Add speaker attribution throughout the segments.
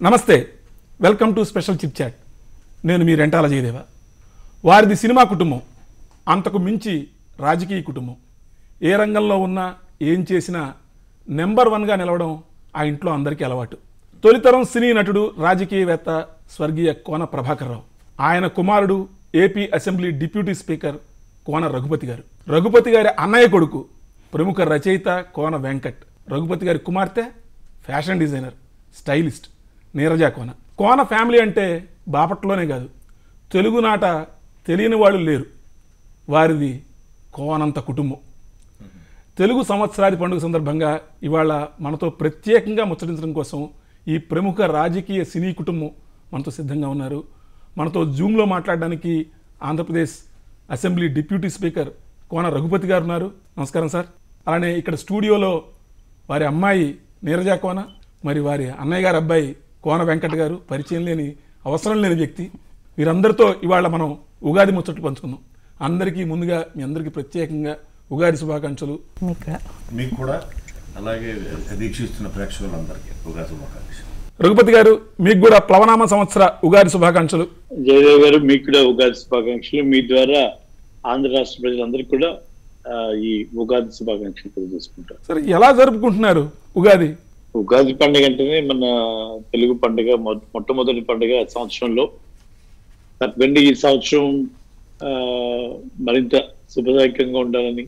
Speaker 1: నమస్తే welcome to special chit chat నేను మీ రెంటాల జయదేవ వారిది సినిమా కుటుంబం అంతకు మించి రాజకీయ కుటుంబం ఏ రంగంలో ఉన్నా ఏం చేసినా నెంబర్ వన్గా నిలవడం ఆ ఇంట్లో అందరికీ అలవాటు తొలితరం సినీ నటుడు రాజకీయవేత్త స్వర్గీయ కోన ప్రభాకర్ రావు ఆయన కుమారుడు AP assembly deputy speaker Kona Raghupathi garu Raghupathi గారి అన్నయ్య కొడుకు ప్రముఖ రచయిత కోన వెంకట్ రఘుపతి గారి కుమార్తె fashion designer stylist Neeraja Kona Kona family అంటే బాపట్లోనే కాదు తెలుగునాట తెలియని వాళ్ళు లేరు వారిది కోనంత కుటుంబం తెలుగు సంవత్సరాది పండుగ సందర్భంగా ఇవాళ మనతో ప్రత్యేకంగా ముచ్చటించడం కోసం ఈ ప్రముఖ రాజకీయ సినీ కుటుంబం మనతో సిద్ధంగా ఉన్నారు మనతో జూమ్లో మాట్లాడడానికి Andhra Pradesh assembly deputy speaker Kona Raghupathi గారు ఉన్నారు నమస్కారం సార్ అలానే ఇక్కడ స్టూడియోలో వారి అమ్మాయి నీరజా కోన మరి వారి అన్నయ్య గారి అబ్బాయి కోన వెంకట గారు పరిచయం లేని అవసరం లేని వ్యక్తి వీరందరితో ఇవాళ మనం ఉగాది ముచ్చట్లు పంచుకుందాం అందరికీ ముందుగా మీ అందరికీ ప్రత్యేకంగా ఉగాది శుభాకాంక్షలు
Speaker 2: మీకు కూడా.
Speaker 3: మీకు కూడా అలాగే దీక్షిస్తున్న ప్రేక్షకులందరికీ ఉగాది శుభాకాంక్షలు
Speaker 1: రఘుపతి గారు మీకు కూడా ప్లవనామ సంవత్సర ఉగాది శుభాకాంక్షలు
Speaker 4: జయదేవ్ గారు మీకు కూడా ఉగాది శుభాకాంక్షలు మీ ద్వారా ఆంధ్ర రాష్ట్ర ప్రజలందరికీ కూడా ఆ, ఈ ఉగాది శుభాకాంక్షలు తెలియజేసుకుంటారు
Speaker 1: సరే ఎలా జరుపుకుంటున్నారు ఉగాది
Speaker 4: ఉగాది పండుగ అంటేనే మన తెలుగు పండుగ మొ- మొట్టమొదటి పండుగ సంవత్సరంలో తప్పకుండా ఈ సంవత్సరం ఆ, మరింత శుభదాయకంగా ఉండాలని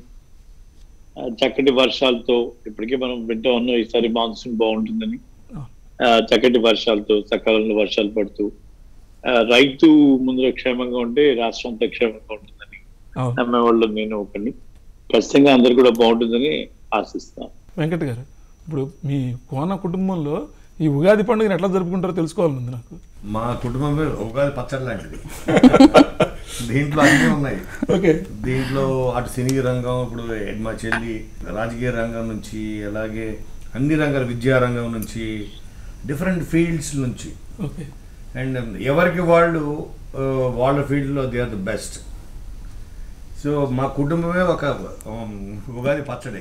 Speaker 4: ఆ, చక్కటి వర్షాలతో ఇప్పటికే మనం వింటూ ఉన్నాం ఈసారి మాన్సూన్ బాగుంటుందని ఆ, చక్కటి వర్షాలతో సకాలంలో వర్షాలు పడుతూ ఆ, రైతు ముందు క్షేమంగా ఉంటే రాష్ట్రం అంతా క్షేమంగా ఉంటుందని
Speaker 1: అవును
Speaker 4: నమ్మేవాళ్ళు నేను ఒకరిని ఖచ్చితంగా అందరు కూడా బాగుంటుందని ఆశిస్తున్నాను
Speaker 1: వెంకట గారు ఇప్పుడు మీ కోన కుటుంబంలో ఈ ఉగాది పండుగను ఎట్లా జరుపుకుంటారో తెలుసుకోవాలని ఉంది నాకు
Speaker 3: మా కుటుంబమే ఉగాది పచ్చడి లాంటిది దీంట్లో అన్నీ ఉన్నాయి
Speaker 1: ఓకే
Speaker 3: దీంట్లో అటు సినీ రంగం ఇప్పుడు మా చెల్లి రాజకీయ రంగం నుంచి అలాగే అన్ని రంగాల విద్యా రంగం నుంచి డిఫరెంట్ ఫీల్డ్స్ నుంచి
Speaker 1: ఓకే
Speaker 3: అండ్ ఎవరికి వాళ్ళు ఆ, వాళ్ళ ఫీల్డ్లో they are the best so మా కుటుంబమే ఒక ఉమ్, ఉగాది పచ్చడి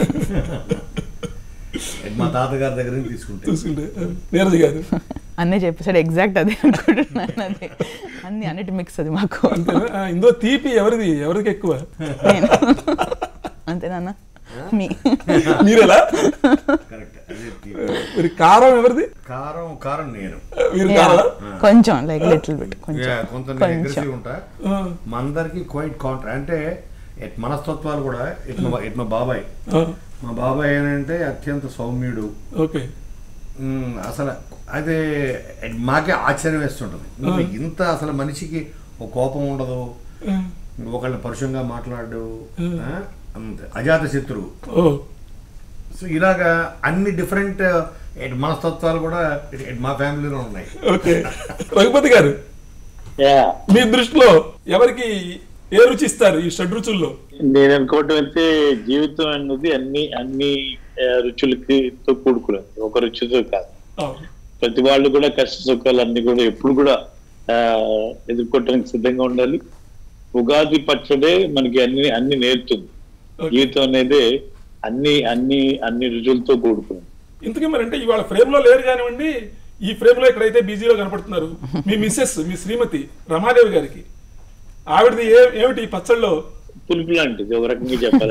Speaker 3: మా తాతగారి దగ్గర నుంచి తీసుకుంటే
Speaker 1: చూసుకుంటే నీరజ్ గారు
Speaker 2: అన్నీ చెప్పేసాడు ఎగ్జాక్ట్ అదే అనుకుంటున్నాను అది అన్ని అన్నిటి మిక్స్ అది మాకు
Speaker 1: అంతేనా ఆ, ఇందులో తీపి ఎవరిది ఎవరికి ఎక్కువ
Speaker 2: నేను అంతేనా మీ
Speaker 1: మీరెలా
Speaker 3: కరెక్ట్ అదే తీపి.
Speaker 1: మరి కారం ఎవరిది
Speaker 3: కారం కారం నేను
Speaker 1: మీరు కారా
Speaker 2: కొంచెం లైక్ లిటిల్ బిట్ కొంచెం
Speaker 3: Yeah, కొంత
Speaker 2: కొంచెం.
Speaker 3: అగ్రెసివ్ ఉంటా
Speaker 1: ఆ,
Speaker 3: మా అందరికి క్వైట్ కాంట్రా అంటే ఎట్ మనస్తత్వాలు కూడా ఇట్ మా ఇట్ మా బాబాయ్
Speaker 1: ఆ,
Speaker 3: మా బాబాయ్ ఏంటంటే అత్యంత సౌమ్యుడు
Speaker 1: ఓకే
Speaker 3: మ్, అసలు అదే మాకే ఆశ్చర్యం వేస్తుంటుంది నువ్వు ఇంత అసలు మనిషికి ఒక కోపం ఉండదు
Speaker 1: ఆ,
Speaker 3: ఒకళ్ళని పరుషంగా మాట్లాడు ఆ, అంతే అజాత శత్రువు
Speaker 1: ఓ
Speaker 3: సో ఇలాగా అన్ని డిఫరెంట్ మనస్తత్వాలు కూడా ఇట్- ఇట్ మా ఫ్యామిలీలో ఉన్నాయి
Speaker 1: ఓకే రఘుపతి గారు
Speaker 4: యా
Speaker 1: మీ దృష్టిలో ఎవరికి ఏ రుచి ఇస్తారు ఈ షడ్ రుచుల్లో
Speaker 4: నేను అనుకోవటం అయితే జీవితం అన్నది అన్ని అన్ని ఆ, రుచులకి తో కూడుకున్నది ఒక రుచితో కాదు
Speaker 1: అవును.
Speaker 4: ప్రతి వాళ్ళు కూడా కష్ట సుఖాలు అన్ని కూడా ఎప్పుడు కూడా ఆ, ఎదుర్కోవటానికి సిద్ధంగా ఉండాలి ఉగాది పచ్చడే మనకి అన్ని అన్ని నేర్పుతుంది
Speaker 1: ఓకే.
Speaker 4: జీవితం అనేది అన్ని అన్ని అన్ని రుచులతో కూడుకున్నది
Speaker 1: ఇంతకీ మరి అంటే ఇవాళ ఫ్రేమ్ లో లేరు కానివ్వండి ఈ ఫ్రేమ్ లో ఎక్కడైతే బిజీలో కనపడుతున్నారు మీ మిస్సెస్ మీ శ్రీమతి రమాదేవి గారికి ఆవిడది ఏ ఏమిటి ఈ పచ్చళ్ళలో
Speaker 4: పులుపు లాంటిది ఒక రకంగా చెప్పాలి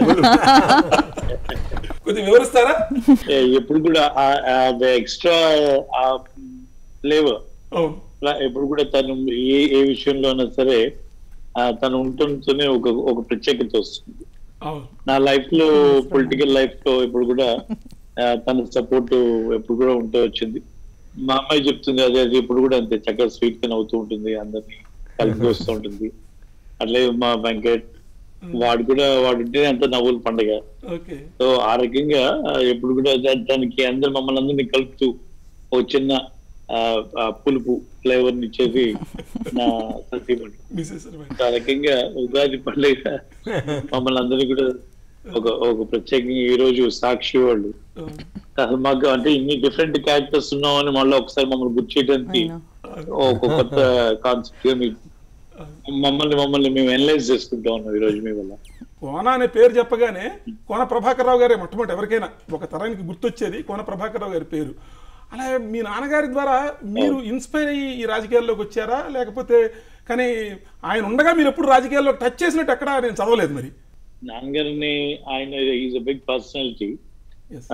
Speaker 1: కొద్దిగా వివరిస్తారా
Speaker 4: ఏ, ఎప్పుడు కూడా ఎక్స్ట్రా ఫ్లేవర్
Speaker 1: అవును
Speaker 4: ఎప్పుడు కూడా తను ఏ ఏ విషయంలో అయినా సరే ఆ, తను ఉంటుంటేనే ఒక ఒక ప్రత్యేకత వస్తుంది
Speaker 1: అవును
Speaker 4: నా లైఫ్ లో పొలిటికల్ లైఫ్ లో ఇప్పుడు కూడా ఆ, తన సపోర్ట్ ఎప్పుడు కూడా ఉంటూ వచ్చింది మా అమ్మాయి చెప్తుంది అదే అది ఇప్పుడు కూడా అంతే చక్కగా స్వీట్ గా నవ్వుతూ ఉంటుంది అందరినీ కలిపి వస్తూ ఉంటుంది అట్లే మా వెంకట్ వాడు కూడా వాడు ఉంటే అంత నవ్వుల పండగ
Speaker 1: ఓకే
Speaker 4: సో ఆ రకంగా ఆ, ఎప్పుడు కూడా దా- దానికి అందరు మమ్మల్ని అందరినీ కలుపుతూ ఒక చిన్న ఆ, ఆ పులుపు ఫ్లేవర్ ఇచ్చేది నా సతీమణి
Speaker 1: మిస్సెస్
Speaker 4: ఆ రకంగా ఉగాది పండుగ మమ్మల్ని అందరినీ కూడా ఒక ఒక ప్రత్యేకంగా ఈ రోజు సాక్షి వాళ్ళు అసలు మాకు అంటే ఇన్ని డిఫరెంట్ క్యారెక్టర్స్ ఉన్నామని మళ్ళీ ఒకసారి మమ్మల్ని గుర్తు చేయడానికి
Speaker 2: I know.
Speaker 4: ఒక కొత్త కాన్సెప్ట్ గా మీ మమ్మల్ని మమ్మల్ని మేము అనలైజ్ చేసుకుంటా ఉన్నాం ఈ రోజు మీ వల్ల
Speaker 1: కోన అనే పేరు చెప్పగానే కోన ప్రభాకర్ రావు గారే మొట్టమొదటి ఎవరికైనా ఒక తరానికి గుర్తొచ్చేది కోన ప్రభాకర్ రావు గారి పేరు అలా మీ నాన్నగారి ద్వారా మీరు ఇన్స్పైర్ అయ్యి ఈ రాజకీయాల్లోకి వచ్చారా లేకపోతే కానీ ఆయన ఉండగా మీరు ఎప్పుడు రాజకీయాల్లో టచ్ చేసినట్టు ఎక్కడ నేను చదవలేదు మరి
Speaker 4: నాన్నగారిని ఆయన is a big personality
Speaker 1: Yes.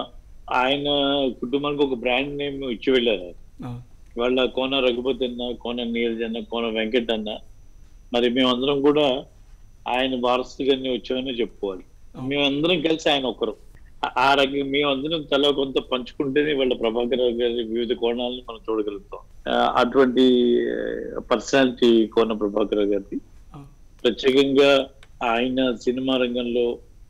Speaker 4: ఆయన కుటుంబానికి ఒక బ్రాండ్ నేమ్ ఇచ్చి వెళ్ళారు
Speaker 1: ఆ,
Speaker 4: వాళ్ళ కోన రఘుపతి అన్న కోన నీరజ్ అన్న కోన వెంకట్ అన్న మరి మేమందరం కూడా ఆయన వారసుగానే వచ్చామని చెప్పుకోవాలి మేమందరం కలిసి ఆయన ఒకరు ఆ- ఆ రకంగా మేమందరం తల కొంత పంచుకుంటేనే వాళ్ళ ప్రభాకర్ రావు గారి వివిధ కోణాలను మనం చూడగలుగుతాం ఆ, అటువంటి పర్సనాలిటీ కోన ప్రభాకర్ రావు గారిది
Speaker 1: ఆ,
Speaker 4: ప్రత్యేకంగా ఆయన సినిమా రంగంలో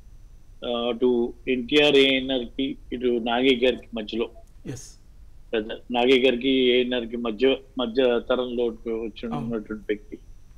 Speaker 4: ఆ, అటు ఎన్టీఆర్ ఏఎన్ఆర్ కి ఇటు నాగి గారికి మధ్యలో
Speaker 1: ఎస్
Speaker 4: పెద్ద నాగి గారికి ఏఎన్ఆర్ కి మధ్య మధ్య తరంలో వచ్చి ఉన్నటువంటి వ్యక్తి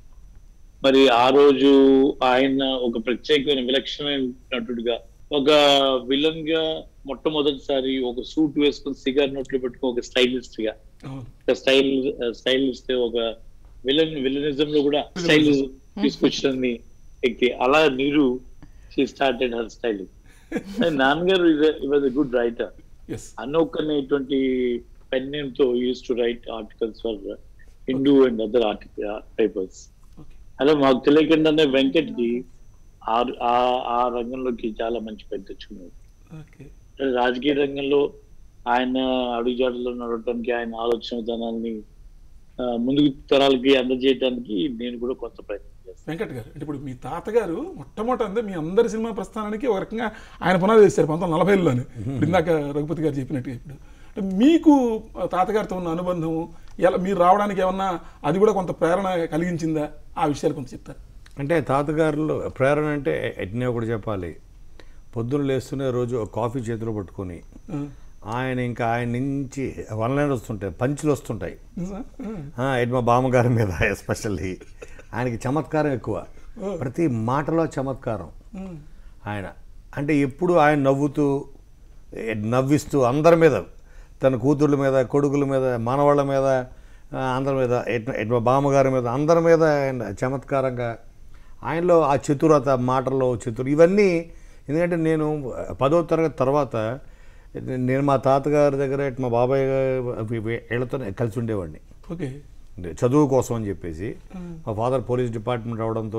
Speaker 4: మరి ఆ రోజు ఆయన ఒక ప్రత్యేకమైన విలక్షణమైన నటుడిగా ఒక విలన్ గా మొట్టమొదటిసారి ఒక సూట్ వేసుకుని సిగార్ నోట్లు పెట్టుకుని ఒక స్టైలిస్ట్ గా
Speaker 1: అవును
Speaker 4: ఒక స్టైల్ స్టైలిస్ట్ ఒక విలన్ విలనిజం లో కూడా స్టైల్ తీసుకొచ్చిన వ్యక్తి అలా Neeru she started her style నాన్నగారు వాజ్ గుడ్ రైటర్
Speaker 1: ఎస్
Speaker 4: అనోక్ అనేటువంటి పెన్ నేమ్ తో used to write articles for Hindu and other article papers
Speaker 1: okay
Speaker 4: అలా మాకు తెలియకుండానే వెంకట్ కి ఆ- ఆ- ఆ రంగంలోకి చాలా మంచి పేరు తెచ్చుకున్నారు
Speaker 1: ఓకే
Speaker 4: రాజకీయ రంగంలో ఆయన అడుగుజాడలో నడవటానికి ఆయన ఆలోచన విధానాన్ని ఆ, ముందుకు తరాలకి అందజేయడానికి నేను కూడా కొంత ప్రయత్నం చేస్తాను
Speaker 1: వెంకట్ గారు అంటే ఇప్పుడు మీ తాతగారు మొట్టమొదటి అందే మీ అందరి సినిమా ప్రస్థానానికి ఒక రకంగా ఆయన పునాది వేశారు పంతొమ్మిది నలభైలోనే ఇప్పుడు ఇందాక రఘుపతి గారు చెప్పినట్టుగా ఇప్పుడు అంటే మీకు ఆ, తాతగారితో ఉన్న అనుబంధం ఎలా మీరు రావడానికి ఏమన్నా అది కూడా కొంత ప్రేరణ కలిగించిందా ఆ విషయాలు కొంత చెప్తారు
Speaker 5: అంటే తాతగారులో ప్రేరణ అంటే ఎట్నే ఒకటి చెప్పాలి పొద్దున్న లేస్తూనే రోజు ఒక కాఫీ చేతిలో పట్టుకొని
Speaker 1: ఆ,
Speaker 5: ఆయన ఇంకా ఆయన నుంచి వన్ లైన్ వస్తుంటాయి పంచులు వస్తుంటాయి
Speaker 1: నిజమా? ఆ,
Speaker 5: ఆ, ఇటు మా బామ్మగారి మీద ఎస్పెషల్లీ ఆయనకి చమత్కారం ఎక్కువ ప్రతి మాటలో చమత్కారం
Speaker 1: ఉమ్,
Speaker 5: ఆయన అంటే ఎప్పుడు ఆయన నవ్వుతూ ఏ, నవ్విస్తూ అందరి మీద తన కూతుళ్ళ మీద కొడుకుల మీద మనవాళ్ళ మీద ఆ, అందరి మీద ఎట్- ఎట్ మా బామ్మగారి మీద అందరి మీద ఆయన చమత్కారంగా ఆయనలో ఆ చతురత మాటల్లో చతురు ఇవన్నీ ఎందుకంటే నేను పదో తరగతి తర్వాత నేను మా తాతగారి దగ్గర ఇటు మా బాబాయ్ గారి వీళ్ళతో కలిసి ఉండేవాడిని
Speaker 1: ఓకే
Speaker 5: అంటే చదువు కోసం అని చెప్పేసి మా ఫాదర్ పోలీస్ డిపార్ట్మెంట్ అవడంతో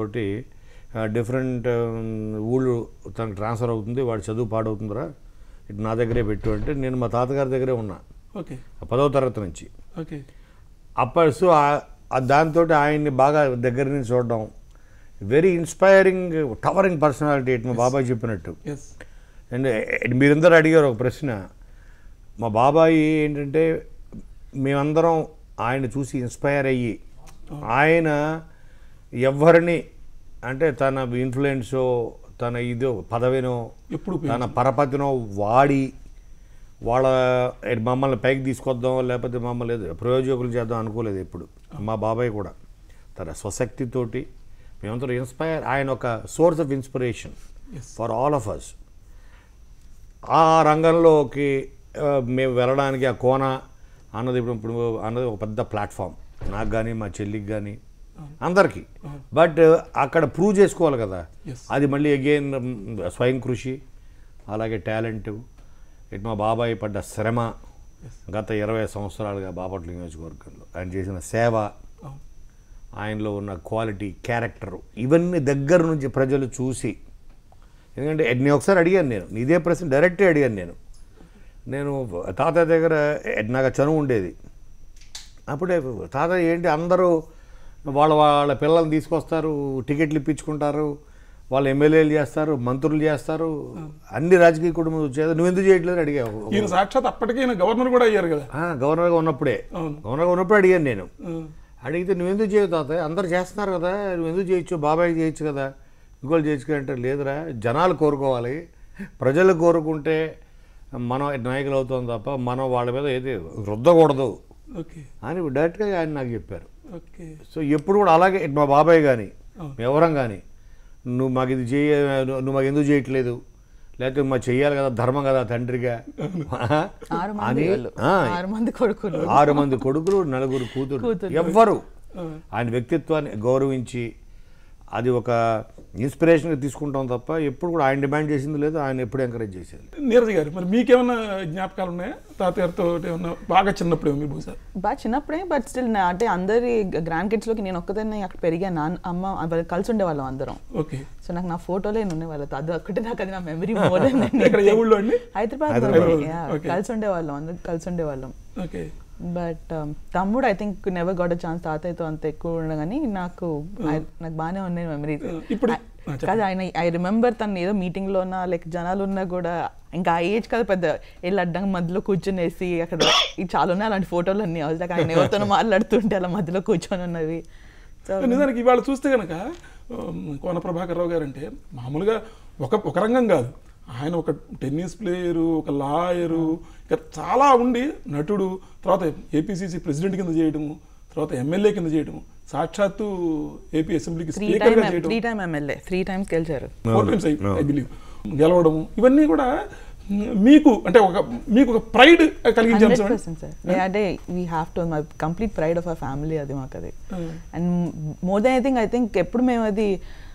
Speaker 5: డిఫరెంట్ ఊళ్ళు తనకు ట్రాన్స్ఫర్ అవుతుంది వాడు చదువు పాడవుతుందిరా ఇటు నా దగ్గరే పెట్టు అంటే నేను మా తాతగారి దగ్గరే ఉన్నా
Speaker 1: ఓకే
Speaker 5: ఆ పదవ తరగతి నుంచి
Speaker 1: ఓకే
Speaker 5: అప్పటి సో దాంతో ఆయన్ని బాగా దగ్గర నుంచి చూడడం వెరీ ఇన్స్పైరింగ్ టవరింగ్ పర్సనాలిటీ ఇటు మా బాబాయ్ చెప్పినట్టు
Speaker 1: ఎస్
Speaker 5: అండ్ మీరందరూ అడిగారు ఒక ప్రశ్న మా బాబాయి ఏంటంటే మేమందరం ఆయన చూసి ఇన్స్పైర్ అయ్యి ఆయన ఎవరిని అంటే తన ఇన్ఫ్లుయెన్సో తన ఇదో పదవినో
Speaker 1: ఎప్పుడు
Speaker 5: తన పరపతినో వాడి వాళ్ళ ఏ మమ్మల్ని పైకి తీసుకొద్దాం లేకపోతే మమ్మల్ని ఏదో ప్రయోజకులు చేద్దాం అనుకోలేదు ఎప్పుడు మా బాబాయ్ కూడా తన స్వశక్తితోటి మేమందరం ఇన్స్పైర్ ఆయన ఒక source of inspiration
Speaker 1: Yes.
Speaker 5: For all of us ఆ రంగంలోకి ఆ, మేము వెళ్ళడానికి ఆ కోన అన్నది ఇప్పుడు ఇప్పుడు అన్నది ఒక పెద్ద ప్లాట్ఫామ్ నాకు కానీ మా చెల్లికి కానీ అందరికీ బట్ అక్కడ ప్రూవ్ చేసుకోవాలి కదా
Speaker 1: Yes.
Speaker 5: అది మళ్ళీ అగైన్ స్వయం కృషి అలాగే టాలెంట్ ఇటు మా బాబాయ్ పడ్డ శ్రమ గత ఇరవై సంవత్సరాలుగా బాపట్ల నియోజకవర్గంలో ఆయన చేసిన సేవ
Speaker 1: అవును
Speaker 5: ఆయనలో ఉన్న క్వాలిటీ క్యారెక్టర్ ఇవన్నీ దగ్గర నుంచి ప్రజలు చూసి ఎందుకంటే నేను ఒకసారి అడిగాను నేను ఇదే ప్రశ్న డైరెక్టే అడిగాను నేను నేను తాతయ్య దగ్గర నాకు చనువు ఉండేది అప్పుడే తాతయ్య ఏంటి అందరూ వాళ్ళ వాళ్ళ పిల్లల్ని తీసుకొస్తారు టికెట్లు ఇప్పించుకుంటారు వాళ్ళు ఎమ్మెల్యేలు చేస్తారు మంత్రులు చేస్తారు అన్ని రాజకీయ కుటుంబం వచ్చేది నువ్వు ఎందుకు చేయట్లేదు అడిగావు
Speaker 1: ఈయన సాక్షాత్ అప్పటికి ఈయన గవర్నర్ కూడా అయ్యారు కదా
Speaker 5: ఆ, గవర్నర్గా ఉన్నప్పుడే
Speaker 1: అవును.
Speaker 5: గవర్నర్గా ఉన్నప్పుడు అడిగాను నేను
Speaker 1: ఆ,
Speaker 5: అడిగితే నువ్వెందుకు చేయవు తాతయ్య అందరు చేస్తున్నారు కదా నువ్వు ఎందుకు చేయొచ్చు బాబాయ్ చేయొచ్చు కదా ఇంకోళ్ళు చేయొచ్చు కదా అంటే లేదురా జనాలు కోరుకోవాలి ప్రజలు కోరుకుంటే మనం నాయకులు అవుతాం తప్ప మనం వాళ్ళ మీద ఏది రుద్దకూడదు
Speaker 1: ఓకే
Speaker 5: అని డైరెక్ట్గా ఆయన నాకు చెప్పారు
Speaker 1: ఓకే
Speaker 5: సో ఎప్పుడు కూడా అలాగే ఇటు మా బాబాయ్ కానీ
Speaker 1: అవును.
Speaker 5: ఎవరం కానీ నువ్వు మాకు ఇది చేయ నువ్వు మాకు ఎందుకు చేయట్లేదు లేకపోతే మా చెయ్యాలి కదా ధర్మం కదా తండ్రిగా
Speaker 2: ఆరు మంది
Speaker 5: అని
Speaker 2: వాళ్ళు
Speaker 5: ఆ,
Speaker 2: ఆరు మంది కొడుకులు
Speaker 5: ఆరు మంది కొడుకులు నలుగురు కూతురు
Speaker 2: కూతుర్లు.
Speaker 5: ఎవ్వరు
Speaker 1: ఆ,
Speaker 5: ఆయన వ్యక్తిత్వాన్ని గౌరవించి అది ఒక ఇన్స్పిరేషన్గా తీసుకుంటాం తప్ప ఎప్పుడు కూడా ఆయన డిమాండ్ చేసింది లేదు ఆయన ఎప్పుడు ఎంకరేజ్ చేసేది
Speaker 1: నీరజ్ గారు మరి మీకేమన్నా జ్ఞాపకాలు ఉన్నాయా తాతగారితో ఏమన్నా బాగా చిన్నప్పుడు మీరు బహుశా
Speaker 2: బాగా చిన్నప్పుడే బట్ స్టిల్ అంటే అందరి గ్రాండ్ కిడ్స్ లోకి నేను ఒక్కదాన్ని అక్కడ పెరిగాను నాన్న అమ్మ వాళ్ళు కలిసి ఉండేవాళ్ళం అందరం
Speaker 1: ఓకే
Speaker 2: సో నాకు నా ఫోటోలే ఉన్నాయి వాళ్ళతో అది ఒక్కటే నాకు అది నా మెమరీ మోర్
Speaker 1: ఎక్కడ ఏ ఊళ్ళో అండి
Speaker 2: హైదరాబాద్
Speaker 5: హైదరాబాద్.
Speaker 2: లోనే, yeah,
Speaker 1: Okay.
Speaker 2: కలిసి ఉండేవాళ్ళం అందరం కలిసి ఉండేవాళ్ళం
Speaker 1: ఓకే
Speaker 2: బట్ తమ్ముడు I think never got a chance తాతయ్యతో అంత ఎక్కువ ఉండగాని నాకు I- నాకు బాగానే ఉన్నాయి మెమరీస్
Speaker 1: Uh, ఇప్పుడు- Ah, చెప్పండి.
Speaker 2: కాదు ఆయన ఐ రిమెంబర్ తను ఏదో మీటింగ్ లో ఉన్నా లైక్ జనాలు ఉన్నా కూడా ఇంకా ఆ ఏజ్ కదా పెద్ద వెళ్ళి అడ్డంగా మధ్యలో కూర్చొనేసి అక్కడ ఈ చాలా ఉన్నాయి అలాంటి ఫోటోలు అన్ని లైక్ ఆయన ఎవరితోనో మాట్లాడుతుంటే అలా మధ్యలో కూర్చొని ఉన్నవి సో
Speaker 1: నిజానికి ఇవాళ చూస్తే కనుక కోన ప్రభాకర్ రావు గారు అంటే మామూలుగా ఒక ఒక రంగం కాదు ఆయన ఒక టెన్నిస్ ప్లేయరు ఒక లాయరు ఇక చాలా ఉండి నటుడు తర్వాత ఏపీసీసీ ప్రెసిడెంట్ కింద చేయడము తర్వాత ఎమ్మెల్యే కింద చేయడము సాక్షాత్తు ఏపీ అసెంబ్లీకి
Speaker 2: త్రీ
Speaker 1: స్పీకర్గా
Speaker 2: టైమ్
Speaker 1: చేయడం
Speaker 2: three time MLA three times గెలిచారు
Speaker 1: ఫోర్ టైమ్స్ ఐ బిలీవ్ గెలవడము ఇవన్నీ కూడా మ్, మీకు అంటే ఒక మీకు ఒక ప్రైడ్ కలిగించే
Speaker 2: హండ్రెడ్
Speaker 1: అంశం
Speaker 2: పర్సెంట్ సార్ అంటే we have to my complete pride of our family అది మాకు అది and more than I think I think ఎప్పుడు మేము అది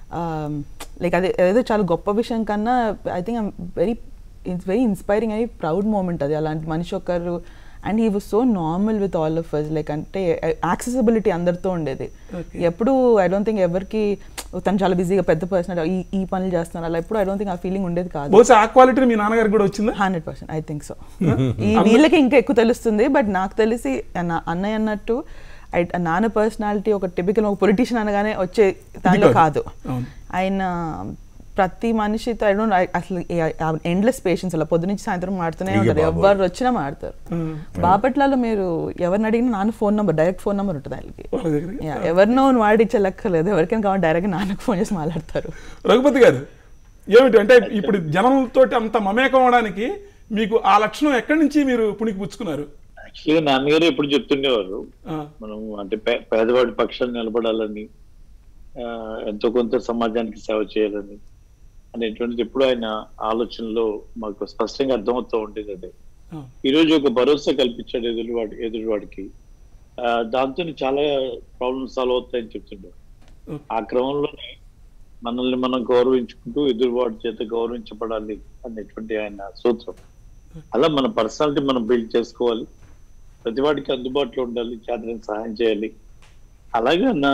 Speaker 2: లైక్ అది ఏదో చాలా గొప్ప విషయం కన్నా I think I'm very it's very inspiring అని ప్రౌడ్ మూమెంట్ అది అలాంటి మనిషి ఒకరు and he was so normal with all of us like అంటే యాక్సెసిబిలిటీ అందరితో ఉండేది
Speaker 1: Okay.
Speaker 2: ఎప్పుడు ఐ డోంట్ థింక్ ఎవరికి తను చాలా బిజీగా పెద్ద పర్సన్ ఈ ఈ పనులు చేస్తున్నారు అలా ఎప్పుడు ఐ డోంట్ థింక్ ఆ ఫీలింగ్ ఉండేది కాదు
Speaker 1: బహుశా ఆ క్వాలిటీ మీ నాన్నగారికి కూడా వచ్చిందా
Speaker 2: hundred percent I think so ఈ వీళ్ళకి ఇంకా ఎక్కువ తెలుస్తుంది బట్ నాకు తెలిసి నా- అన్నయ్య అన్నట్టు ఐ- నాన్న పర్సనాలిటీ ఒక టిపికల్ ఒక పొలిటీషియన్ అనగానే వచ్చే దానిలో
Speaker 1: కాదు.
Speaker 2: కాదు
Speaker 1: అవును.
Speaker 2: ఆయన ప్రతి మనిషితో ఐ డోంట్ అసలు ఎండ్లెస్ పేషెన్స్ అలా పొద్దు నుంచి సాయంత్రం మాడుతూనే
Speaker 5: అయ్యో
Speaker 2: ఉంటారు
Speaker 5: బాబోయ్.
Speaker 2: ఎవరు వచ్చినా మాడతారు బాపట్లలో మీరు ఎవరిని అడిగినా నాన్న phone number direct phone number ఉంటుంది ఆయనకి
Speaker 1: వాళ్ళ దగ్గరికి
Speaker 2: Yeah, ఎవరినో వాడిచ్చే లెక్కలేదు ఎవరికైనా కావాలి డైరెక్ట్ నాన్నకు ఫోన్ చేసి మాట్లాడతారు
Speaker 1: రఘుపతి గారు ఏమిటి అంటే ఇప్పుడు జనంతో అంత మమేకం అవడానికి మీకు ఆ లక్షణం ఎక్కడి నుంచి మీరు పుణికి పుచ్చుకున్నారు
Speaker 4: యాక్చువల్గా నాన్నగారు ఎప్పుడు చెప్తుండేవారు
Speaker 1: ఆ,
Speaker 4: మనం అంటే పే- పేదవాడి పక్షాన్ని నిలబడాలని ఆ, ఎంతో కొంత సమాజానికి సేవ చేయాలని అనేటువంటిది ఎప్పుడు ఆయన ఆలోచనలో మాకు స్పష్టంగా అర్థమవుతూ ఉండేది అదే
Speaker 1: ఆ,
Speaker 4: ఈ రోజు ఒక భరోసా కల్పించాడు ఎదురువాడి ఎదురువాడికి ఆ, దాంతో చాలా ప్రాబ్లమ్స్ సాల్వ్ అవుతాయని చెప్తుండే
Speaker 1: ఓకే.
Speaker 4: ఆ క్రమంలోనే మనల్ని మనం గౌరవించుకుంటూ ఎదురువాడి చేత గౌరవించబడాలి అనేటువంటి ఆయన సూత్రం అలా మన పర్సనాలిటీ మనం బిల్డ్ చేసుకోవాలి ప్రతివాడికి అందుబాటులో ఉండాలి చేతనని సహాయం చేయాలి అలాగే నా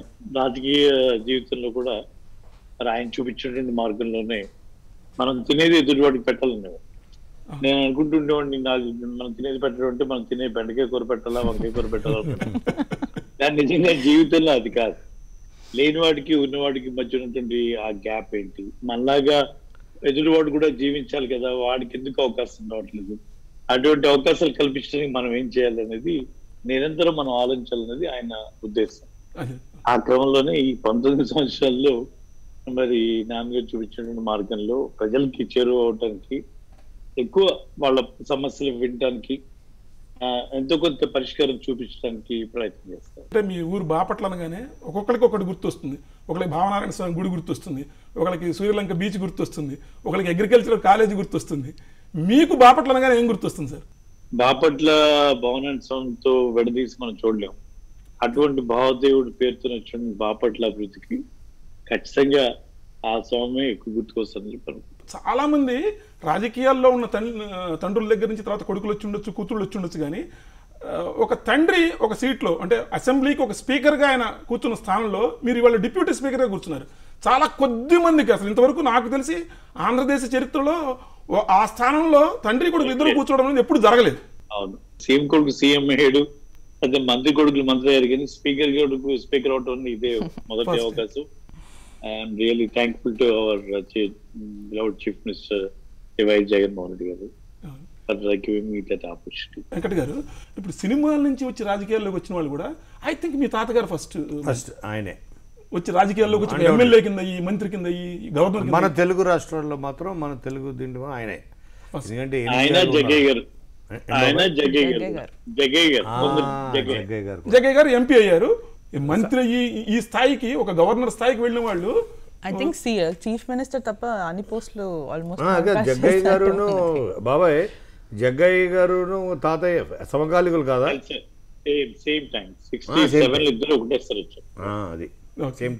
Speaker 4: రాజకీయ జీవితంలో కూడా మరి ఆయన చూపించినటువంటి మార్గంలోనే మనం తినేది ఎదురువాడికి పెట్టాలనేవాడు నేను అనుకుంటుండేవాడిని నాకు మనం తినేది పెట్టడం అంటే మనం తినే బెండకాయ కూర పెట్టాలా వంకాయ కూర పెట్టాలా అనుకున్నాను. కానీ నిజంగా జీవితంలో అది కాదు లేనివాడికి ఉన్నవాడికి మధ్య ఉన్నటువంటి ఆ గ్యాప్ ఏంటి మనలాగా ఎదురువాడు కూడా జీవించాలి కదా వాడికి ఎందుకు అవకాశం రావట్లేదు అటువంటి అవకాశాలు కల్పించడానికి మనం ఏం చేయాలి అనేది నిరంతరం మనం ఆలోచించాలనేది ఆయన ఉద్దేశం
Speaker 1: అదే.
Speaker 4: ఆ క్రమంలోనే ఈ పంతొమ్మిది సంవత్సరాల్లో మరి నాన్నగారు చూపించినటువంటి మార్గంలో ప్రజలకి చేరువ అవటానికి ఎక్కువ వాళ్ళ సమస్యలు వినటానికి ఆ, ఎంతో కొంత పరిష్కారం చూపించడానికి ప్రయత్నం చేస్తారు
Speaker 1: అంటే మీ ఊరు బాపట్ల అనగానే ఒక్కొక్కరికి ఒకటి గుర్తొస్తుంది ఒకరికి భావనారాయణ స్వామి గుడి గుర్తొస్తుంది ఒకరికి సూర్యలంక బీచ్ గుర్తొస్తుంది ఒకరికి అగ్రికల్చరల్ కాలేజీ గుర్తొస్తుంది మీకు బాపట్ల అనగానే ఏం గుర్తొస్తుంది సార్
Speaker 4: బాపట్ల భవనాన్ని స్వామితో విడదీసి మనం చూడలేం అటువంటి భావదేవుడి పేరుతో వచ్చిన బాపట్ల అభివృద్ధికి ఖచ్చితంగా ఆ స్వామి ఎక్కువ గుర్తుకొస్తుందని చెప్పి అనుకుంటున్నాను.
Speaker 1: చాలా మంది రాజకీయాల్లో ఉన్న తండ్రి తండ్రుల దగ్గర నుంచి తర్వాత కొడుకులు వచ్చి ఉండొచ్చు కూతుళ్ళు వచ్చి ఉండొచ్చు కానీ ఆ, ఒక తండ్రి ఒక సీట్లో అంటే అసెంబ్లీకి ఒక స్పీకర్గా ఆయన కూర్చున్న స్థానంలో మీరు ఇవాళ డిప్యూటీ స్పీకర్గా కూర్చున్నారు చాలా కొద్ది మందికి అసలు ఇంతవరకు నాకు తెలిసి ఆంధ్రదేశ చరిత్రలో ఓ- ఆ స్థానంలో తండ్రి కొడుకు ఇద్దరు కూర్చోవడం అనేది ఎప్పుడు జరగలేదు
Speaker 4: అవును సీఎం కొడుకు సీఎం అయ్యాడు అదే మంత్రి కొడుకులు మంత్రి అయ్యారు కానీ స్పీకర్ కొడుకు స్పీకర్ అవటం ఇదే మొదటి
Speaker 1: First.
Speaker 4: అవకాశం I'm really thankful to our loud chief minister YS Jaganmohan Reddy గారు for giving me that opportunity
Speaker 1: Venkata గారు ఇప్పుడు సినిమాల నుంచి వచ్చి రాజకీయాల్లోకి వచ్చిన వాళ్ళు కూడా ఐ థింక్ మీ తాతగారు ఫస్ట్
Speaker 5: ఫస్ట్ ఆయనే
Speaker 1: వచ్చి రాజకీయాల్లోకి వచ్చి ఎమ్మెల్యే కింద ఈ మంత్రి కింద ఈ గవర్నర్ కింద
Speaker 5: మన తెలుగు రాష్ట్రాల్లో మాత్రం మన తెలుగు దీంట్లో ఆయనే
Speaker 1: First.
Speaker 5: ఎందుకంటే
Speaker 4: ఆయన
Speaker 5: ఎన్టీఆర్
Speaker 4: జగ్గయ్య
Speaker 5: ఉన్నారు.
Speaker 4: గారు ఆయన జగ్గయ్య
Speaker 2: జగ్గయ్య
Speaker 4: గారు
Speaker 2: గారు.
Speaker 4: జగ్గయ్య గారు
Speaker 5: ఆ,
Speaker 4: కొందరు జగ్గయ్య
Speaker 5: జగ్గయ్య గారు కూడా.
Speaker 1: జగయ్య గారు ఎంపీ అయ్యారు ఈ మంత్రి ఈ ఈ స్థాయికి ఒక గవర్నర్ స్థాయికి వెళ్ళిన వాళ్ళు
Speaker 2: ఐ థింక్ చీఫ్ మినిస్టర్ తప్ప అన్ని పోస్టులు
Speaker 5: ఆ, అదే జగ్గయ్య గారును బాబాయ్ జగ్గయ్య గారును తాతయ్య సమకాలికులు కాదా
Speaker 4: same same time sixty
Speaker 5: Ah, same
Speaker 4: seven ఇద్దరు ఒకటేసారి వచ్చారు
Speaker 5: ఆ, అది
Speaker 1: Okay.
Speaker 5: సేమ్ టైం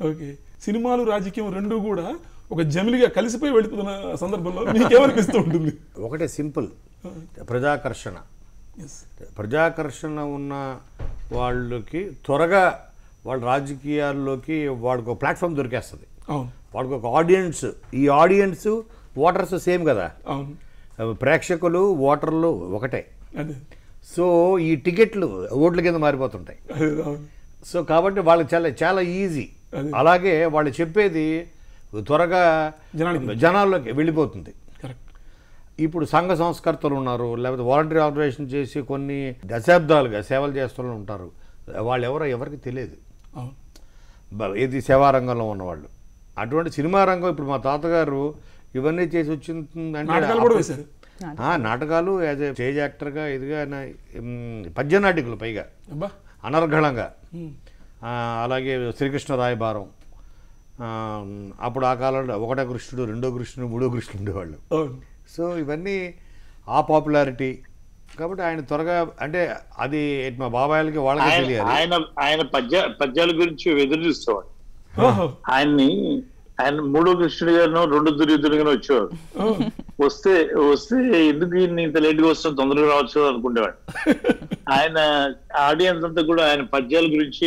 Speaker 1: ఓకే సినిమాలు రాజకీయం రెండు కూడా ఒక జమిలిగా కలిసిపోయి వెళుతున్న సందర్భంలో మీకేమనిపిస్తూ ఉంటుంది
Speaker 5: ఒకటే సింపుల్ ప్రజాకర్షణ
Speaker 1: ఎస్
Speaker 5: ప్రజాకర్షణ ఉన్న వాళ్ళకి త్వరగా వాళ్ళ రాజకీయాల్లోకి వాళ్ళకి ఒక ప్లాట్ఫామ్ దొరికేస్తుంది
Speaker 1: అవును
Speaker 5: వాళ్ళకి ఒక ఆడియన్స్ ఈ ఆడియన్స్ ఓటర్స్ సేమ్ కదా
Speaker 1: అవును
Speaker 5: ప్రేక్షకులు ఓటర్లు ఒకటే
Speaker 1: అదే
Speaker 5: సో ఈ టికెట్లు ఓట్ల కింద మారిపోతుంటాయి
Speaker 1: అదే అవును
Speaker 5: సో కాబట్టి వాళ్ళకి చాలా చాలా ఈజీ
Speaker 1: అదే.
Speaker 5: అలాగే వాళ్ళు చెప్పేది త్వరగా
Speaker 1: జనానికి
Speaker 5: జనాల్లోకి వెళ్ళిపోతుంది
Speaker 1: కరెక్ట్
Speaker 5: ఇప్పుడు సంఘ సంస్కర్తలు ఉన్నారు లేకపోతే వాలంటరీ ఆర్గనైజేషన్ చేసి కొన్ని దశాబ్దాలుగా సేవలు చేస్తున్న ఉంటారు వాళ్ళు ఎవరో ఎవరికి తెలియదు
Speaker 1: అవును
Speaker 5: బ- ఏది సేవా రంగంలో ఉన్నవాళ్ళు అటువంటి సినిమా రంగం ఇప్పుడు మా తాతగారు ఇవన్నీ చేసి వచ్చిందంటే
Speaker 1: నాటకాలు కూడా వేశారు
Speaker 5: ఆ, నాటకాలు యాజ్ ఏ స్టేజ్ యాక్టర్గా ఇదిగా ఆయన మ్, పద్య నాటికలు పైగా
Speaker 1: అబ్బా
Speaker 5: అనర్గళంగా
Speaker 1: ఉమ్.
Speaker 5: ఆ, అలాగే శ్రీకృష్ణ రాయబారం ఆ, అప్పుడు ఆ కాలంలో ఒకటో కృష్ణుడు రెండో కృష్ణుడు మూడో కృష్ణుడు ఉండేవాళ్ళు
Speaker 1: అవును
Speaker 5: సో ఇవన్నీ ఆ పాపులారిటీ కాబట్టి ఆయన త్వరగా అంటే అది మా బాబాయిలకి వాళ్ళకి
Speaker 4: ఆయన
Speaker 5: తెలియాలి
Speaker 4: ఆయన ఆయన పద్య పద్యాల గురించి ఎదురు చూసేవాడు
Speaker 1: ఓహో
Speaker 4: ఆయన్ని ఆయన మూడో కృష్ణుడు గారు రెండు దుర్యోధులుగానే వచ్చేవాడు
Speaker 1: ఓ.
Speaker 4: వస్తే వస్తే ఎందుకు ఈయన ఇంత లేట్ గా వస్తాం తొందరగా రావచ్చు అనుకునేవాడు ఆయన ఆడియన్స్ అంతా కూడా ఆయన పద్యాల గురించి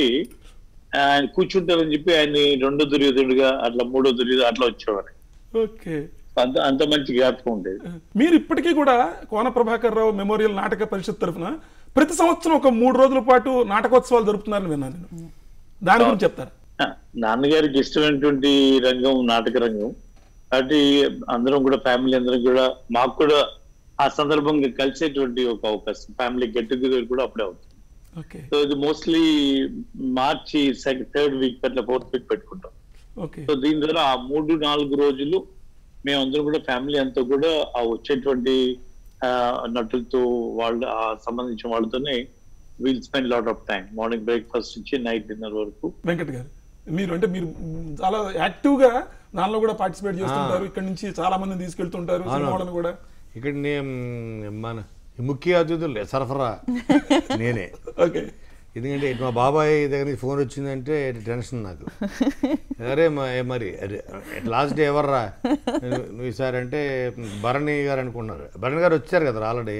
Speaker 4: ఆయన కూర్చుంటారని చెప్పి ఆయన్ని రెండో దుర్యోధుడుగా అట్లా మూడో దుర్యోధుడు అట్లా వచ్చేవాడు
Speaker 1: ఓకే
Speaker 4: అంత అంత మంచి జ్ఞాపకం ఉండేది
Speaker 1: మీరు ఇప్పటికీ కూడా కోన ప్రభాకర్ రావు మెమోరియల్ నాటక పరిషత్ తరఫున ప్రతి సంవత్సరం ఒక మూడు రోజుల పాటు నాటకోత్సవాలు జరుపుతున్నారని విన్నాను నేను దాని గురించి చెప్తారా
Speaker 4: ఆ, నాన్నగారికి ఇష్టమైనటువంటి రంగం నాటక రంగం కాబట్టి అందరం కూడా ఫ్యామిలీ అందరం కూడా మాకు కూడా ఆ సందర్భంగా కలిసేటువంటి ఒక అవకాశం ఫ్యామిలీ గెట్ టుగెదర్ కూడా అప్పుడే అవుతుంది
Speaker 1: ఓకే
Speaker 4: సో ఇది mostly March second third week అట్లా ఫోర్త్ వీక్ పెట్టుకుంటాం
Speaker 1: ఓకే
Speaker 4: సో దీని ద్వారా ఆ మూడు నాలుగు రోజులు మేమందరం కూడా ఫ్యామిలీ అంతా కూడా ఆ వచ్చేటువంటి ఆ, నటులతో వాళ్ళు ఆ సంబంధించిన వాళ్ళతోనే we'll spend lot of time morning breakfast నుంచి నైట్ డిన్నర్ వరకు
Speaker 1: వెంకట్ గారు మీరు అంటే మీరు మ్, చాలా యాక్టివ్ గా దానిలో కూడా పార్టిసిపేట్ చేస్తుంటారు ఇక్కడ నుంచి చాలా మందిని తీసుకెళ్తుంటారు సినిమా వాళ్ళని కూడా
Speaker 5: ఇక్కడ నేను మన ఈ ముఖ్య అతిథులు సరఫరా నేనే
Speaker 1: ఓకే
Speaker 5: ఎందుకంటే ఇటు మా బాబాయ్ దగ్గర నుంచి ఫోన్ వచ్చిందంటే టెన్షన్ నాకు అరే మా ఏ మరి అరే లాస్ట్ డే ఎవర్రా నువ్వు- నువ్వు ఈసారి అంటే భరణి గారు అనుకున్నారు భరణి గారు వచ్చారు కదా ఆల్రెడీ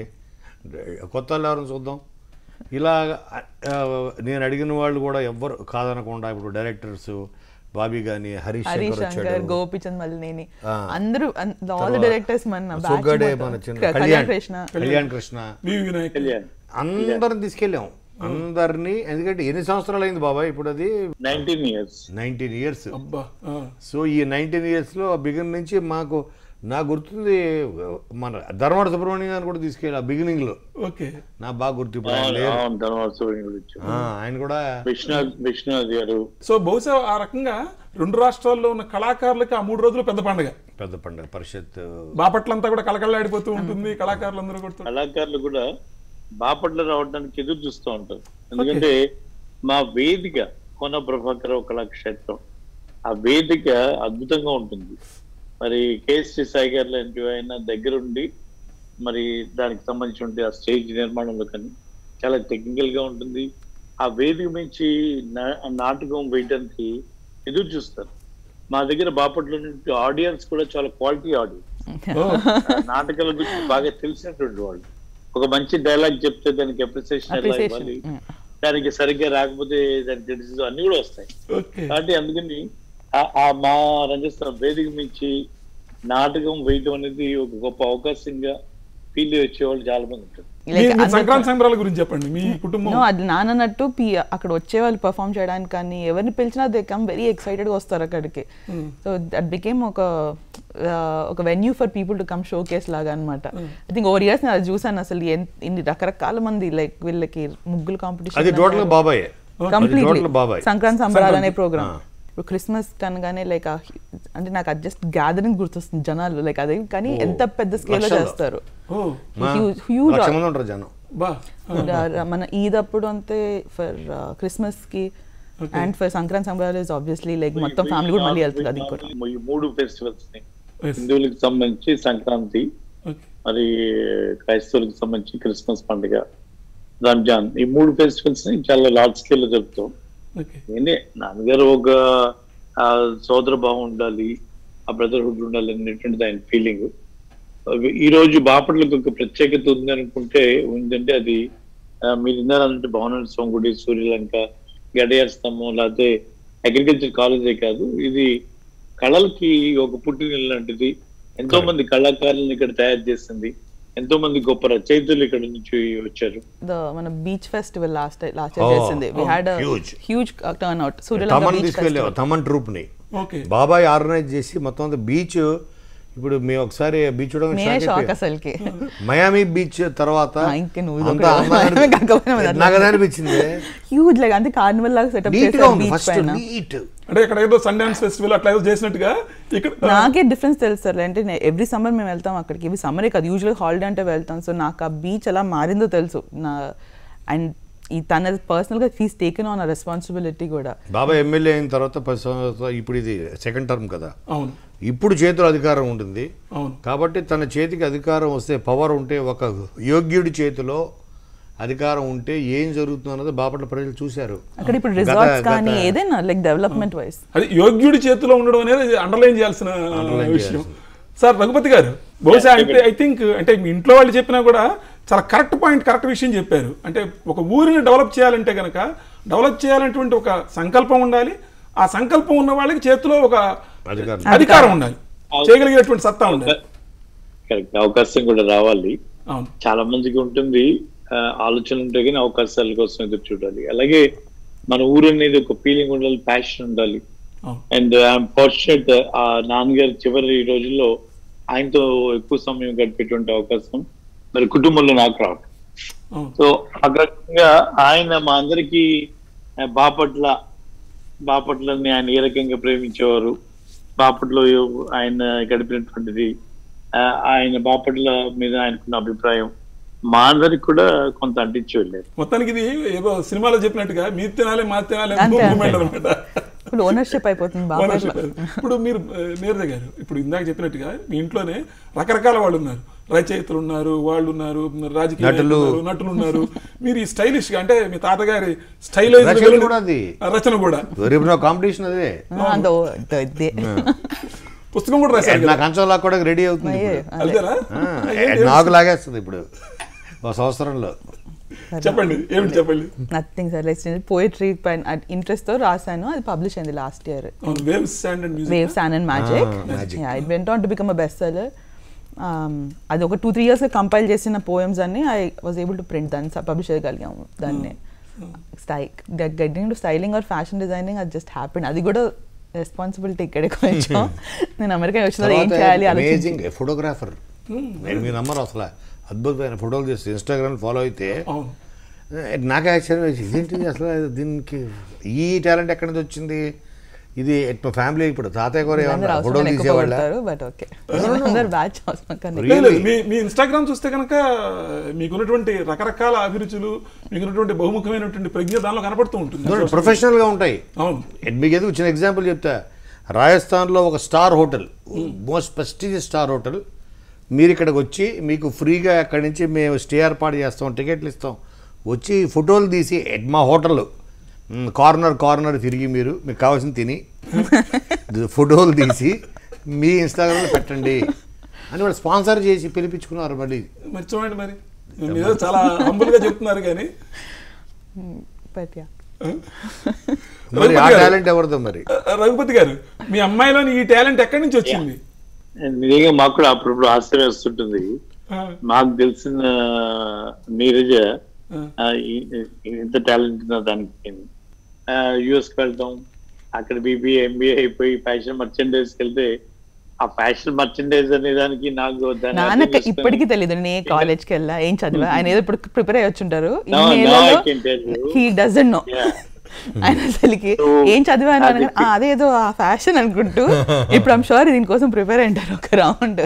Speaker 5: కొత్త వాళ్ళు ఎవరిని చూద్దాం ఇలా ఆ, నేను అడిగిన వాళ్ళు కూడా ఎవ్వరు కాదనకుండా ఇప్పుడు డైరెక్టర్స్ బాబీ కానీ హరీష్
Speaker 2: హరీష్
Speaker 5: శంకర్
Speaker 2: శంకర్
Speaker 5: వచ్చాడు
Speaker 2: గోపిచంద్ మల్లినేని
Speaker 5: ఆ.
Speaker 2: అందరూ ఆల్ డైరెక్టర్స్ మన batch
Speaker 5: సుగ్గడే
Speaker 2: మొత్తం.
Speaker 5: మన చిన్న
Speaker 2: కళ్యాణ్
Speaker 5: కళ్యాణ్
Speaker 2: కృష్ణ
Speaker 5: కళ్యాణ్ కృష్ణ
Speaker 1: వి వినాయక్
Speaker 4: కళ్యాణ్
Speaker 5: అందరిని తీసుకెళ్ళాం అందరినీ ఎందుకంటే ఎన్ని సంవత్సరాలు అయింది బాబాయ్ ఇప్పుడు అది
Speaker 4: నైన్టీన్ ఇయర్స్
Speaker 5: నైన్టీన్ ఇయర్స్
Speaker 1: అబ్బా ఆ.
Speaker 5: సో ఈ నైన్టీన్ ఇయర్స్లో బిగిన్ నుంచి మాకు నా గుర్తుంది మన ధర్మాడ సుబ్రహ్మణ్యం గారిని కూడా తీసుకెళ్ళి ఆ బిగినింగ్లో
Speaker 1: ఓకే
Speaker 5: నా బాగా గుర్తు ఇప్పుడు ఆయన లేరు
Speaker 4: తర్వాత సూర్యుని గురించి
Speaker 5: ఆ, ఆయన కూడా
Speaker 4: విశ్వనాథ్ విశ్వనాథ్ గారు
Speaker 1: సో బహుశా ఆ రకంగా రెండు రాష్ట్రాల్లో ఉన్న కళాకారులకి ఆ మూడు రోజులు పెద్ద పండుగ
Speaker 5: పెద్ద పండుగ పరిషత్
Speaker 1: బాపట్లంతా కూడా కళకళలాడిపోతూ ఉంటుంది కళాకారులందరూ కూడా
Speaker 4: కళాకారులు కూడా బాపట్ల రావడానికి ఎదురు చూస్తూ ఉంటారు ఎందుకంటే మా వేదిక కోన ప్రభాకర్ కళాక్షేత్రం ఆ వేదిక అద్భుతంగా ఉంటుంది మరి కేఎస్టి సాయి గారు లాంటి ఆయన దగ్గరుండి మరి దానికి సంబంధించిన ఆ స్టేజ్ నిర్మాణంలో కానీ చాలా టెక్నికల్ గా ఉంటుంది ఆ వేదిక నుంచి నా- నాటకం వేయడానికి ఎదురు చూస్తారు మా దగ్గర బాపట్ల నుండి ఆడియన్స్ కూడా చాలా క్వాలిటీ ఆడియన్స్
Speaker 1: ఓ,
Speaker 4: ఆ నాటకాల గురించి బాగా తెలిసినటువంటి వాళ్ళు ఒక మంచి డైలాగ్ చెప్తే దానికి అప్రిసియేషన్ ఎలా
Speaker 2: Appreciation.
Speaker 4: ఇవ్వాలి
Speaker 2: Mm.
Speaker 4: దానికి సరిగ్గా రాకపోతే దానికి తెలిసి అన్ని కూడా వస్తాయి
Speaker 1: ఓకే
Speaker 4: కాబట్టి అందుకని ఆ- ఆ మా రంగస్థలం వేదిక నుంచి నాటకం వేయడం అనేది ఒక గొప్ప అవకాశంగా ఫీల్ వచ్చేవాళ్ళు చాలా మంది ఉంటారు
Speaker 1: మీ-
Speaker 2: Like
Speaker 1: మీ
Speaker 2: అందరితో-
Speaker 1: సంక్రాంతి సంబరాల గురించి చెప్పండి మీ కుటుంబం
Speaker 2: నో అది నాన్నన్నట్టు పి అక్కడ వచ్చే వాళ్ళు పర్ఫామ్ చేయడానికి కానీ ఎవరిని పిలిచినా దే కమ్ వెరీ ఎక్సైటెడ్ గా వస్తారు అక్కడికి సో దట్ బికేమ్ ఒక ఆ, ఒక venue for people to come showcase లాగా అనమాట ఐ థింక్ ఓవర్ ఇయర్స్ నేను అది చూసాను అసలు ఎన్- ఇన్ని రకరకాల మంది లైక్ వీళ్ళకి ముగ్గులు
Speaker 5: అది
Speaker 2: కాంపిటీషన్
Speaker 5: టోటల్ బాబాయ్
Speaker 2: కంప్లీట్లీ
Speaker 5: టోటల్ బాబాయ్
Speaker 2: సంక్రాంతి సంబరాలు అనే
Speaker 1: సంక్రాంతి.
Speaker 2: ప్రోగ్రామ్
Speaker 5: ఆ.
Speaker 2: ఇప్పుడు క్రిస్మస్ కనగానే లైక్ అంటే నాకు అది జస్ట్ గ్యాదరింగ్ గుర్తొస్తుంది జనాలు లైక్ అదే కానీ ఎంత పెద్ద స్కేల్ లో
Speaker 5: లక్షల్లో.
Speaker 2: చేస్తారు
Speaker 1: ఓ
Speaker 5: మా
Speaker 2: Huge- huge
Speaker 5: లక్ష మంది ఉంటారు జనం
Speaker 1: బా ఆ,
Speaker 2: ర- ర- మన ఈద్ అప్పుడు అంతే ఫర్ క్రిస్మస్ కి
Speaker 1: Okay.
Speaker 2: అండ్ ఫర్ సంక్రాంతి సంబరాలు ఇస్ ఆబ్వియస్లీ లైక్ మొత్తం ఫ్యామిలీ కూడా మళ్ళీ వెళ్తుంది అది కూడా
Speaker 4: ఈ మూడు ఫెస్టివల్స్ ని
Speaker 1: yes.
Speaker 4: హిందువులకు సంబంధించి సంక్రాంతి
Speaker 1: ఓకే
Speaker 4: మరి క్రైస్తవులకు సంబంధించి క్రిస్మస్ పండుగ రంజాన్ ఈ మూడు ఫెస్టివల్స్ ని చాలా లార్జ్ స్కేల్ లో జరుపుతాం
Speaker 1: ఓకే
Speaker 4: నేనే నాన్నగారు ఒక ఆ సోదర భావం ఉండాలి ఆ బ్రదర్హుడ్ ఉండాలి అనేటువంటిది ఆయన ఫీలింగ్ ఈ రోజు బాపట్లకు ఒక ప్రత్యేకత ఉంది అనుకుంటే ఉందంటే అది ఆ, మీరు ఇందారంటే భవన సోంగుడి సూర్యలంక గడియార స్తంభం లేకపోతే అగ్రికల్చర్ కాలేజే కాదు ఇది కళలకి ఒక పుట్టినిల్లు లాంటిది ఎంతో మంది కళాకారులను ఇక్కడ తయారు చేసింది ఎంతో మంది గొప్ప రచయితలు ఇక్కడ నుంచి వచ్చారు
Speaker 2: the మన beach festival last last
Speaker 5: Oh,
Speaker 2: year చేసింది we
Speaker 5: oh,
Speaker 2: had
Speaker 5: huge.
Speaker 2: Huge turnout Suryalanka
Speaker 5: Thaman
Speaker 2: beach
Speaker 5: తీసుకెళ్ళావు
Speaker 2: ఫెస్టివల్
Speaker 5: తమన్ ట్రూప్ని
Speaker 1: ఓకే
Speaker 5: బాబాయ్ ఆర్గనైజ్ చేసి మొత్తం అంతా బీచ్ ఇప్పుడు మేము ఒకసారి బీచ్ చూడడం
Speaker 2: నేనే షాక్ అసలుకి
Speaker 5: మయామి బీచ్ తర్వాత
Speaker 2: ఆ, ఇంక నువ్వు ఇది
Speaker 5: అంతా
Speaker 2: ఒకటి.
Speaker 5: అందంగా
Speaker 2: మయామి కాకపోయినా మరి
Speaker 5: నాకు అదే అనిపించింది
Speaker 2: హ్యూజ్ లైక్ అంటే కార్నివల్ లాగా సెటప్
Speaker 5: నీట్ గా
Speaker 2: చేశారు
Speaker 5: ఉంది
Speaker 2: బీచ్
Speaker 5: ఫస్ట్
Speaker 2: పైన
Speaker 5: నీట్
Speaker 1: అంటే ఇక్కడ ఏదో సన్ డాన్స్ ఫెస్టివల్ అట్లా ఏదో చేసినట్టుగా ఇక్కడ
Speaker 2: నాకే డిఫరెన్స్ తెలుసు సార్ అంటే ఎవ్రీ సమ్మర్ మేము వెళ్తాం అక్కడికి ఇవి సమ్మరే కాదు యూజువల్ హాలిడే అంటే వెళ్తాం సో నాకు ఆ బీచ్ ఎలా మారిందో తెలుసు నా అండ్ ఈ తన పర్సనల్గా ఫీజ్ టేకెన్ ఆన్ ఆ రెస్పాన్సిబిలిటీ కూడా
Speaker 5: బాబాయ్ ఎమ్మెల్యే అయిన తర్వాత పది సంవత్సరాలు ఇప్పుడు ఇది సెకండ్ టర్మ్ కదా
Speaker 1: అవును
Speaker 5: ఇప్పుడు చేతిలో అధికారం ఉంటుంది
Speaker 1: అవును
Speaker 5: కాబట్టి తన చేతికి అధికారం వస్తే పవర్ ఉంటే ఒక యోగ్యుడి చేతిలో అధికారం ఉంటే ఏం జరుగుతుంది అన్నది బాపట్ల ప్రజలు చూశారు
Speaker 2: అక్కడ ఇప్పుడు
Speaker 5: గత-
Speaker 2: రిసార్ట్స్
Speaker 5: గత-
Speaker 2: కానీ ఏదైనా లైక్ డెవలప్మెంట్ వైస్
Speaker 1: అది యోగ్యుడి చేతిలో ఉండడం అనేది అండర్లైన్ చేయాల్సిన
Speaker 5: Underline
Speaker 1: విషయం సార్ రఘుపతి గారు బహుశా అంటే ఐ థింక్ అంటే మీ ఇంట్లో వాళ్ళు చెప్పినా కూడా చాలా కరెక్ట్ పాయింట్ కరెక్ట్ విషయం చెప్పారు అంటే ఒక ఊరిని డెవలప్ చేయాలంటే కనుక డెవలప్ చేయాలనేటువంటి ఒక సంకల్పం ఉండాలి ఆ సంకల్పం ఉన్న వాళ్ళకి చేతిలో ఒక
Speaker 5: అధికారం.
Speaker 1: అధికారం ఉండాలి చేయగలిగేటువంటి సత్తా ఉండాలి
Speaker 4: కరెక్ట్ అవకాశం కూడా రావాలి
Speaker 1: అవును
Speaker 4: చాలా మందికి ఉంటుంది ఆ, ఆలోచన ఉంటే కానీ అవకాశాల కోసం ఎదురు చూడాలి అలాగే మన ఊరు అనేది ఒక ఫీలింగ్ ఉండాలి ప్యాషన్ ఉండాలి
Speaker 1: అవును
Speaker 4: అండ్ ఐఎమ్ ఫార్చునేట్ ఆ నాన్నగారి చివరి రోజుల్లో ఆయనతో ఎక్కువ సమయం గడిపేటువంటి అవకాశం మరి కుటుంబంలో నాకు రావడం
Speaker 1: అవును
Speaker 4: సో ఆ రకంగా ఆయన మా అందరికి బాపట్ల బాపట్లని ఆయన ఏ రకంగా ప్రేమించేవారు బాపట్లో ఆయన గడిపినటువంటిది ఆ, ఆయన బాపట్ల మీద ఆయనకున్న అభిప్రాయం మా అందరికి కూడా కొంత అంటించి వెళ్ళారు
Speaker 1: మొత్తానికి ఇది ఏదో సినిమాలో చెప్పినట్టుగా మీరు తినాలి మా తినాలి
Speaker 2: అంతే,
Speaker 1: మూమెంట్
Speaker 2: అంతే.
Speaker 1: అనమాట
Speaker 2: ఇప్పుడు ఓనర్షిప్ అయిపోతుంది బాగా
Speaker 1: Ownership. ఇప్పుడు మీరు ఆ, నీరజ గారు ఇప్పుడు ఇందాక చెప్పినట్టుగా మీ ఇంట్లోనే రకరకాల వాళ్ళు ఉన్నారు రచయితలు ఉన్నారు వాళ్ళు ఉన్నారు రాజకీయ
Speaker 5: నటులు.
Speaker 1: నాయకులు ఉన్నారు, నటులు ఉన్నారు మీరు ఈ స్టైలిష్ గా అంటే మీ తాతగారి స్టైలైజ్
Speaker 5: రచన కూడా అది.
Speaker 1: రచన కూడా
Speaker 5: రేపు నా కాంపిటీషన్ అదే
Speaker 2: అంత ఇదే
Speaker 1: పుస్తకం కూడా రాశారు
Speaker 5: నా
Speaker 1: కదా
Speaker 5: కంచం లాక్కోవడానికి రెడీ అవుతుంది
Speaker 2: అయ్యే,
Speaker 5: ఇప్పుడు.
Speaker 2: అదే.
Speaker 1: అంతేనా
Speaker 5: ఆ,
Speaker 1: ఏంటి,
Speaker 5: నాకు లాగేస్తుంది ఇప్పుడు ఒక సంవత్సరంలో
Speaker 1: చెప్పండి ఏమిటి చెప్పండి
Speaker 2: నథింగ్ సార్ లైక్ పోయిటరీ పైన ఇంట్రెస్ట్ తో రాశాను అది పబ్లిష్ అయింది లాస్ట్ ఇయర్
Speaker 1: అవును waves sand and music
Speaker 2: wave sand and magic
Speaker 5: Ah, Magic.
Speaker 2: It went on to become a best seller అది ఒక టూ త్రీ ఇయర్స్ కంపైల్ చేసిన పోయమ్స్ అన్ని I was able to print దాన్ని publish చేయగలిగాము దాన్ని స్టై getting to styling or fashion designing అది just happy అది కూడా రెస్పాన్సిబిలిటీ ఇక్కడే కొంచెం నేను అమెరికా వచ్చిన ఏం చేయాలి ఆలోచించి
Speaker 5: అమేజింగ్ ఫోటోగ్రాఫర్ నేను మీ నమ్మరు అసలు అద్భుతమైన ఫోటోలు చేస్తే ఇన్స్టాగ్రామ్ ఫాలో అయితే
Speaker 1: అవును
Speaker 5: ఏ, నాకే ఆశ్చర్యం వేసి ఇదేంటి అసలు దీనికి ఈ టాలెంట్ ఎక్కడి నుంచి వచ్చింది ఇది మా ఫ్యామిలీ ఇప్పుడు తాతయ్య కూడా
Speaker 2: అందరూ
Speaker 5: ఏమన్నా
Speaker 2: అవసరం
Speaker 5: ఫోటోలు
Speaker 2: ఎక్కువ
Speaker 5: తీసేవాళ్ళ
Speaker 2: పడతారు బట్ ఓకే అందరు బ్యాచ్ అవసరం కానీ
Speaker 5: Really?
Speaker 1: లేదు, మీ మీ ఇన్స్టాగ్రామ్ చూస్తే కనుక మీకున్నటువంటి రకరకాల అభిరుచులు మీకున్నటువంటి బహుముఖమైనటువంటి ప్రజ్ఞ దానిలో కనపడుతూ ఉంటుంది
Speaker 5: ప్రొఫెషనల్ గా ఉంటాయి
Speaker 1: అవును
Speaker 5: మీకు ఏదో చిన్న ఎగ్జాంపుల్ చెప్తా రాజస్థాన్లో ఒక star hotel most prestigious star hotel మీరు ఇక్కడికి వచ్చి మీకు ఫ్రీగా అక్కడి నుంచి మేము స్టే ఏర్పాటు చేస్తాం టికెట్లు ఇస్తాం వచ్చి ఫోటోలు తీసి ఎట్ మా హోటల్ కార్నర్ కార్నర్ తిరిగి మీరు మీకు కావాల్సిన తిని ఫోటోలు తీసి మీ ఇన్స్టాగ్రామ్లో పెట్టండి అని వాళ్ళు స్పాన్సర్ చేసి పిలిపించుకున్నారు మళ్ళీ
Speaker 1: మరి చూడండి మరి మీరు ఏదో చాలా humble గా చెప్తున్నారు కానీ
Speaker 2: బట్ యా
Speaker 5: మరి ఆ
Speaker 1: రఘుపతి గారు,
Speaker 5: టాలెంట్ ఎవరిదో మరి
Speaker 1: రఘుపతి గారు మీ అమ్మాయిలోని ఈ టాలెంట్ ఎక్కడి నుంచి వచ్చింది
Speaker 4: నిజంగా మాకు కూడా అప్పుడప్పుడు ఆశ్చర్యం వస్తుంటుంది
Speaker 1: ఆ,
Speaker 4: మాకు తెలిసిన నీరజ
Speaker 1: ఆ.
Speaker 4: ఆ, ఈ- ఈ- ఇంత టాలెంట్ ఉన్న దానికి యుఎస్ కి వెళ్తాం అక్కడ బీబీఏ ఎంబీఏ అయిపోయి ఫ్యాషన్ మర్చెండైజ్ వెళ్తే ఆ ఫ్యాషన్ మర్చెండైజ్ అనే దానికి నాకు దాన్ని అర్థం
Speaker 2: నాన్నకి
Speaker 4: చేసుకొని-
Speaker 2: ఇప్పటికీ తెలియదు నేను ఏ కాలేజ్కి వెళ్ళా ఏం చదివా ఆయన ఏదో ఇప్పుడు ప్రిపేర్ అయ్యి వచ్చుంటారు
Speaker 4: No, no, I can tell you.
Speaker 2: He doesn't know
Speaker 4: Yeah.
Speaker 2: ఆయన అసలుకి
Speaker 4: So,
Speaker 2: ఏం చదివాను
Speaker 4: అది
Speaker 2: అనగానే, "ఆ, అదేదో ఆ ఫ్యాషన్ అనుకుంటూ ఇప్పుడు ఐమ్ షూర్ దీనికోసం ప్రిపేర్ అయ్యారు ఒక రౌండ్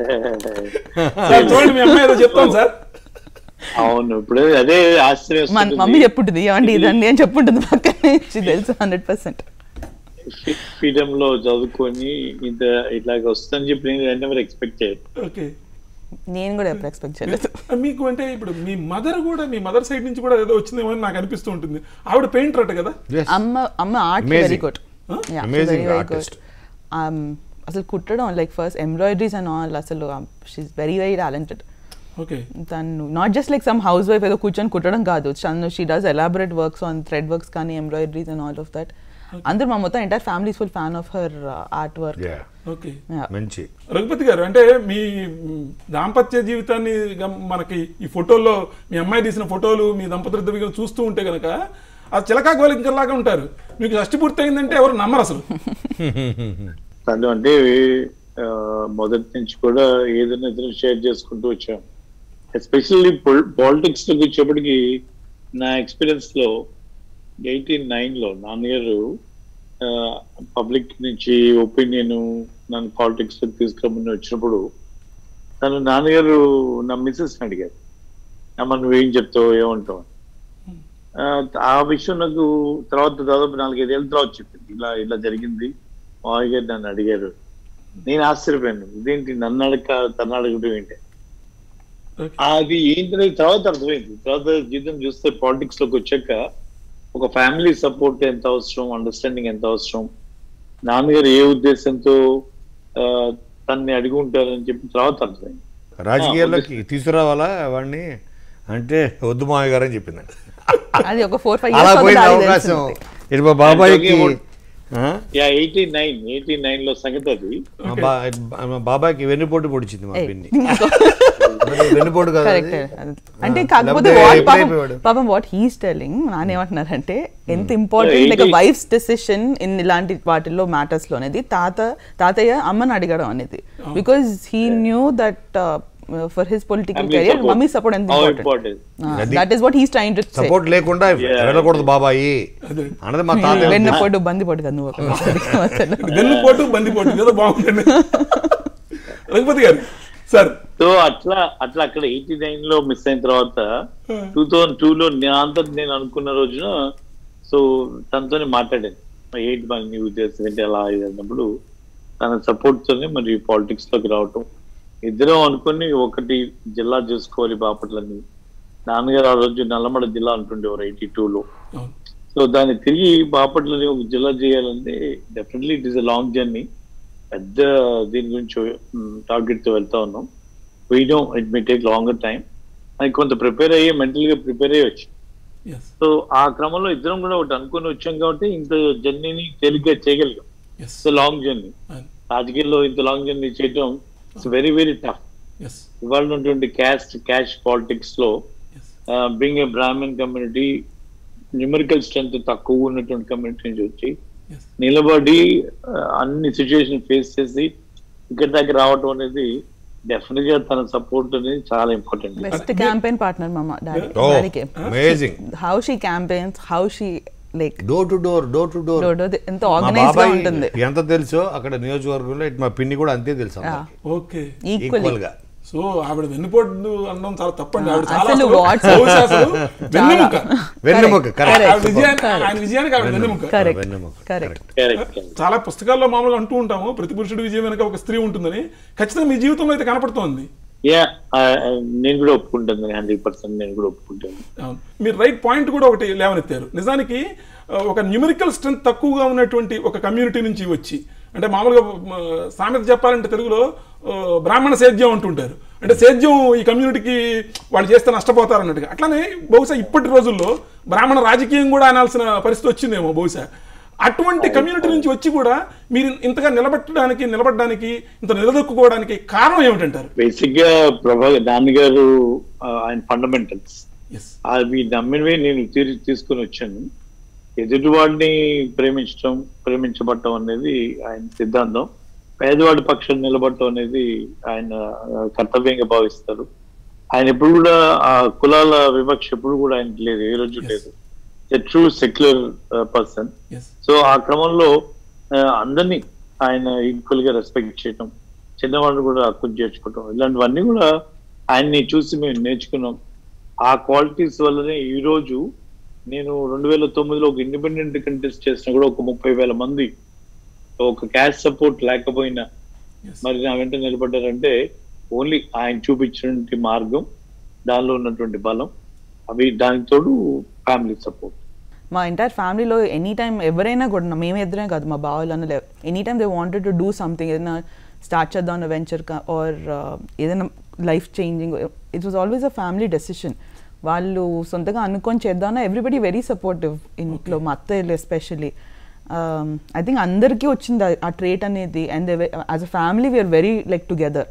Speaker 1: సార్ చూడండి మీ అమ్మాయి ఏదో చెప్తాను సార్
Speaker 4: అవును ఇప్పుడు అదే ఆశ్చర్యం
Speaker 2: మన
Speaker 4: వస్తుంటుంది.
Speaker 2: మమ్మీ చెప్పుంటుంది ఏమండి ఇదండి అని చెప్పుంటుంది పక్కనే తెలుసు హండ్రెడ్ పర్సెంట్
Speaker 4: ఫ్రీడమ్ లో చదువుకొని ఇంత ఇట్లాగ వస్తుందని చెప్పి నేను నెవర్ ఎక్స్పెక్ట్ చేయను
Speaker 1: ఓకే
Speaker 2: నేను కూడా ఎప్పుడు ఎక్స్పెక్ట్ చేయలేదు
Speaker 1: మీకు అంటే ఇప్పుడు మీ మదర్ కూడా మీ మదర్ సైడ్ నుంచి కూడా ఏదో వచ్చిందేమో అని నాకు అనిపిస్తూ ఉంటుంది ఆవిడ పెయింటర్ అట కదా
Speaker 5: Yes.
Speaker 2: అమ్మ అమ్మ art
Speaker 5: Amazing.
Speaker 2: Very good Yeah, she's
Speaker 5: Amazing
Speaker 2: very, very
Speaker 5: artist.
Speaker 2: good. Um, అసలు కుట్టడం like first embroideries and all అసలు she's very very talented
Speaker 1: okay
Speaker 2: తను not just like some housewife ఏదో కూర్చొని కుట్టడం కాదు తను she does elaborate works on thread works కానీ embroideries and all of that అందరూ మా మొత్తం entire family full fan of her art work
Speaker 5: Yeah.
Speaker 1: Okay
Speaker 5: మంచి
Speaker 1: రఘుపతి గారు అంటే మీ మ్, దాంపత్య జీవితాన్ని గమ్- మనకి ఈ ఫోటోల్లో మీ అమ్మాయి తీసిన ఫోటోలు మీ దంపతులు చూస్తూ ఉంటే కనుక అది చిలకా గోలింకర్లాగా ఉంటారు మీకు షష్టి పూర్తి అయిందంటే ఎవరు నమ్మరు అసలు
Speaker 4: తను అంటే ఆ, మొదటి నుంచి కూడా ఏదైనా ఇద్దరు షేర్ చేసుకుంటూ వచ్చాం ఎస్పెషల్లీ పాలిటిక్స్ లోకి వచ్చేప్పటికి నా ఎక్స్పీరియన్స్ లో ఎయిటీన్ నైన్ లో నాన్నగారు పబ్లిక్ నుంచి ఒపీనియన్ నన్ను పాలిటిక్స్ లోకి తీసుకురమ్మని వచ్చినప్పుడు తను నాన్నగారు నా మిస్సెస్ అడిగారు అమ్మ నువ్వేం చెప్తావు ఏమంటావు ఆ, ఆ విషయం నాకు తర్వాత దాదాపు నాలుగైదేళ్ళ తర్వాత చెప్పింది ఇలా ఇలా జరిగింది మావయ్య గారు నన్ను అడిగారు నేను ఆశ్చర్యపోయాను ఇదేంటి నన్ను అడగ తను అడగడం ఏంటి
Speaker 1: ఓకే
Speaker 4: అది ఏంటనేది తర్వాత అర్థమైంది తర్వాత జీవితం చూస్తే పాలిటిక్స్ లోకి వచ్చాక ఒక ఫ్యామిలీ సపోర్ట్ ఎంత అవసరం అండర్స్టాండింగ్ ఎంత అవసరం నాన్నగారు ఏ ఉద్దేశంతో ఆ, తన్ని అడిగి ఉంటారని చెప్పి తర్వాత అర్థమైంది
Speaker 5: రాజకీయాల్లోకి తీసుకురావాలా వాడిని అంటే వద్దు మామయ్య గారు అని చెప్పింది
Speaker 2: అది ఒక ఫోర్ ఫైవ్
Speaker 5: అలా పోయింది
Speaker 2: ఇయర్స్
Speaker 5: అవకాశం ఇటు మా బాబాయ్కి ఆ?
Speaker 4: Yeah eighty nine eighty nine లో సంగతి అది
Speaker 5: మా బా- మా బాబాయ్కి వెన్నుపోటు పొడిచింది మా పిన్ని మరి వెన్నుపోటు కదా
Speaker 2: కరెక్ట్
Speaker 5: అది?
Speaker 2: అంటే
Speaker 5: ఆ,
Speaker 2: కాకపోతే
Speaker 5: లేకపోతే
Speaker 2: what పాపం
Speaker 5: ఎప్పుడైపోయాడు?
Speaker 2: పాపం వాట్ హీస్ టెలింగ్ నాన్న ఏమంటున్నారంటే ఎంత important like
Speaker 4: Eighty-
Speaker 2: wife's decision in ఇలాంటి వాటిల్లో మ్యాటర్స్ లో అనేది తాత తాతయ్య అమ్మని అడగడం అనేది because he knew that for his political
Speaker 4: Family
Speaker 2: career
Speaker 4: support.
Speaker 2: Mummy support ఎంత
Speaker 4: How
Speaker 2: ఇంపార్టెంట్
Speaker 4: important.
Speaker 5: అది-
Speaker 2: that is what he's trying to
Speaker 5: support లేకుండా వెళ్ళకూడదు బాబాయి
Speaker 1: అదే.
Speaker 5: అన్నది మా తాత
Speaker 2: వెన్నపోటు బందిపోటు కదా నువ్వు ఒక అసలు.
Speaker 1: వెన్నుపోటు బందిపోటు ఏదో బాగుంటుంది రఘుపతి గారు సార్
Speaker 4: సో అట్లా అట్లా అక్కడ ఎయిటీ నైన్ లో మిస్ అయిన తర్వాత టూ థౌజండ్ టూ లో నా అంతటి నేను అనుకున్న రోజున సో తనతోనే మాట్లాడాను మరి ఏంటి మరి నీ ఉద్దేశం ఏంటి అలా ఇది అన్నప్పుడు తన సపోర్ట్ తోనే మరి పాలిటిక్స్ లోకి రావటం ఇద్దరం అనుకుని ఒకటి జిల్లా చూసుకోవాలి బాపట్లని నాన్నగారు ఆ రోజు నల్లమడ జిల్లా అంటుండేవారు ఎయిటీ లో
Speaker 1: అవును
Speaker 4: సో దాన్ని తిరిగి బాపట్లని ఒక జిల్లా చేయాలంటే definitely it is a long journey పెద్ద దీని గురించి టార్గెట్ తో వెళ్తా ఉన్నాం వీడో it may take longer time అది కొంత ప్రిపేర్ అయ్యి మెంటల్ గా ప్రిపేర్ అయ్యి వచ్చి
Speaker 1: ఎస్
Speaker 4: సో ఆ క్రమంలో ఇద్దరం కూడా ఒకటి అనుకుని వచ్చాం కాబట్టి ఇంత జర్నీని తేలిగ్గా చేయగలిగాం
Speaker 1: ఎస్
Speaker 4: ఇట్స్ లాంగ్ జర్నీ రాజకీయాల్లో ఇంత లాంగ్ జర్నీ చేయడం it's very very tough
Speaker 1: yes
Speaker 4: ఇవాళ ఉన్నటువంటి క్యాస్ట్ క్యాష్ పాలిటిక్స్ లో
Speaker 1: yes
Speaker 4: being a Brahmin community numerical strength తక్కువ ఉన్నటువంటి కమ్యూనిటీ నుంచి వచ్చి
Speaker 1: ఎస్
Speaker 4: నిలబడి ఆ, అన్ని సిచ్యువేషన్ ఫేస్ చేసి ఇక్కడ దగ్గర రావటం అనేది డెఫినెట్ గా తన సపోర్ట్ అనేది చాలా important
Speaker 2: best campaign partner mamma daddy
Speaker 5: ఓ
Speaker 2: డాడీకి
Speaker 5: amazing
Speaker 2: how she campaigns how she like
Speaker 5: door to door door to door
Speaker 2: ఎంత
Speaker 5: మా
Speaker 2: ఆర్గనైజ్ గా
Speaker 5: బాబాయ్
Speaker 2: ఉంటుంది
Speaker 5: ఎంత తెలుసో అక్కడ నియోజకవర్గంలో ఇటు మా పిన్ని కూడా అంతే తెలుసు అందరికీ.
Speaker 1: ఓకే
Speaker 2: ఈక్వల్లీ
Speaker 5: ఈక్వల్ గా
Speaker 1: సో ఆవిడ వెన్నుపోటు అనడం చాలా తప్పండి ఆవిడ చాలా
Speaker 2: అసలు
Speaker 1: అసలు
Speaker 2: what-
Speaker 1: బహుశా అసలు వెన్నెముక
Speaker 5: వెన్నెముక కరెక్ట్
Speaker 1: ఆవిడ విజయానికి ఆయన విజయానికి ఆవిడ వెన్నెముక
Speaker 2: కరెక్ట్
Speaker 5: వెన్నెముక
Speaker 2: కరెక్ట్
Speaker 4: కరెక్ట్
Speaker 1: చాలా పుస్తకాల్లో మామూలుగా అంటూ ఉంటాము ప్రతి పురుషుడి విజయం వెనక ఒక స్త్రీ ఉంటుందని ఖచ్చితంగా మీ జీవితంలో అయితే కనపడుతోంది
Speaker 4: యా నేను కూడా ఒప్పుకుంటాను హండ్రెడ్ పర్సెంట్ నేను కూడా ఒప్పుకుంటాను
Speaker 1: అవును. మీరు రైట్ పాయింట్ కూడా ఒకటి లేవనెత్తారు నిజానికి ఆ, ఒక న్యూమరికల్ స్ట్రెంత్ తక్కువగా ఉన్నటువంటి ఒక కమ్యూనిటీ నుంచి వచ్చి అంటే మామూలుగా మ, సామెత చెప్పాలంటే తెలుగులో ఆ, బ్రాహ్మణ సేద్యం అంటుంటారు అంటే సేద్యం ఈ కమ్యూనిటీకి వాళ్ళు చేస్తే నష్టపోతారు అన్నట్టుగా అట్లానే బహుశా ఇప్పటి రోజుల్లో బ్రాహ్మణ రాజకీయం కూడా అనాల్సిన పరిస్థితి వచ్చిందేమో బహుశా అటువంటి కమ్యూనిటీ నుంచి వచ్చి కూడా మీరు ఇంతగా నిలబెట్టడానికి నిలబడడానికి ఇంత నిలదొక్కుకోవడానికి కారణం ఏమిటంటారు
Speaker 4: బేసిక్ గా ప్రభా నాన్నగారు ఆ, ఆయన ఫండమెంటల్స్
Speaker 1: ఎస్
Speaker 4: అవి నమ్మినవే నేను తీరి తీసుకుని వచ్చాను ఎదుటివాడిని ప్రేమించడం ప్రేమించబడటం అనేది ఆయన సిద్ధాంతం పేదవాడి పక్షం నిలబడటం అనేది ఆయన ఆ, కర్తవ్యంగా భావిస్తారు ఆయన ఎప్పుడు కూడా ఆ కులాల వివక్ష ఎప్పుడు కూడా ఆయనకి లేదు ఏ రోజు లేదు true secular person
Speaker 1: yes
Speaker 4: so ఆ క్రమంలో ఆ, అందరినీ ఆయన ఈక్వల్ గా రెస్పెక్ట్ చేయటం చిన్నవాళ్ళు కూడా హక్కును చేర్చుకోవటం ఇలాంటివన్నీ కూడా ఆయన్ని చూసి మేము నేర్చుకున్నాం ఆ క్వాలిటీస్ వల్లనే ఈ రోజు నేను రెండు వేల తొమ్మిదిలో ఒక ఇండిపెండెంట్ కంటెస్ట్ చేసిన కూడా ఒక ముప్పై వేల మంది ఒక క్యాష్ సపోర్ట్ లేకపోయినా
Speaker 1: ఎస్
Speaker 4: మరి నా వెంట నిలబడ్డారంటే ఓన్లీ ఆయన చూపించినటువంటి మార్గం దానిలో ఉన్నటువంటి బలం అవి దానికి తోడు ఫ్యామిలీ సపోర్ట్
Speaker 2: మా ఎంటైర్ ఫ్యామిలీలో ఎనీ టైం ఎవరైనా కూడా మేమే ఇద్దరే కాదు మా బావలు అన్న any time they wanted to do something ఏదైనా స్టార్ట్ చేద్దాం అన్న వెంచర్ ఆర్ ఏదైనా life changing it was always a family decision వాళ్ళు సొంతగా అనుకొని చేద్దామన్నా ఎవ్రీబడి వెరీ సపోర్టివ్ ఇంట్లో మా అత్తయ్యలు ఎస్పెషలీ ఐ థింక్ అందరికీ వచ్చింది ఆ- ఆ ట్రేట్ అనేది and as a family we're very like together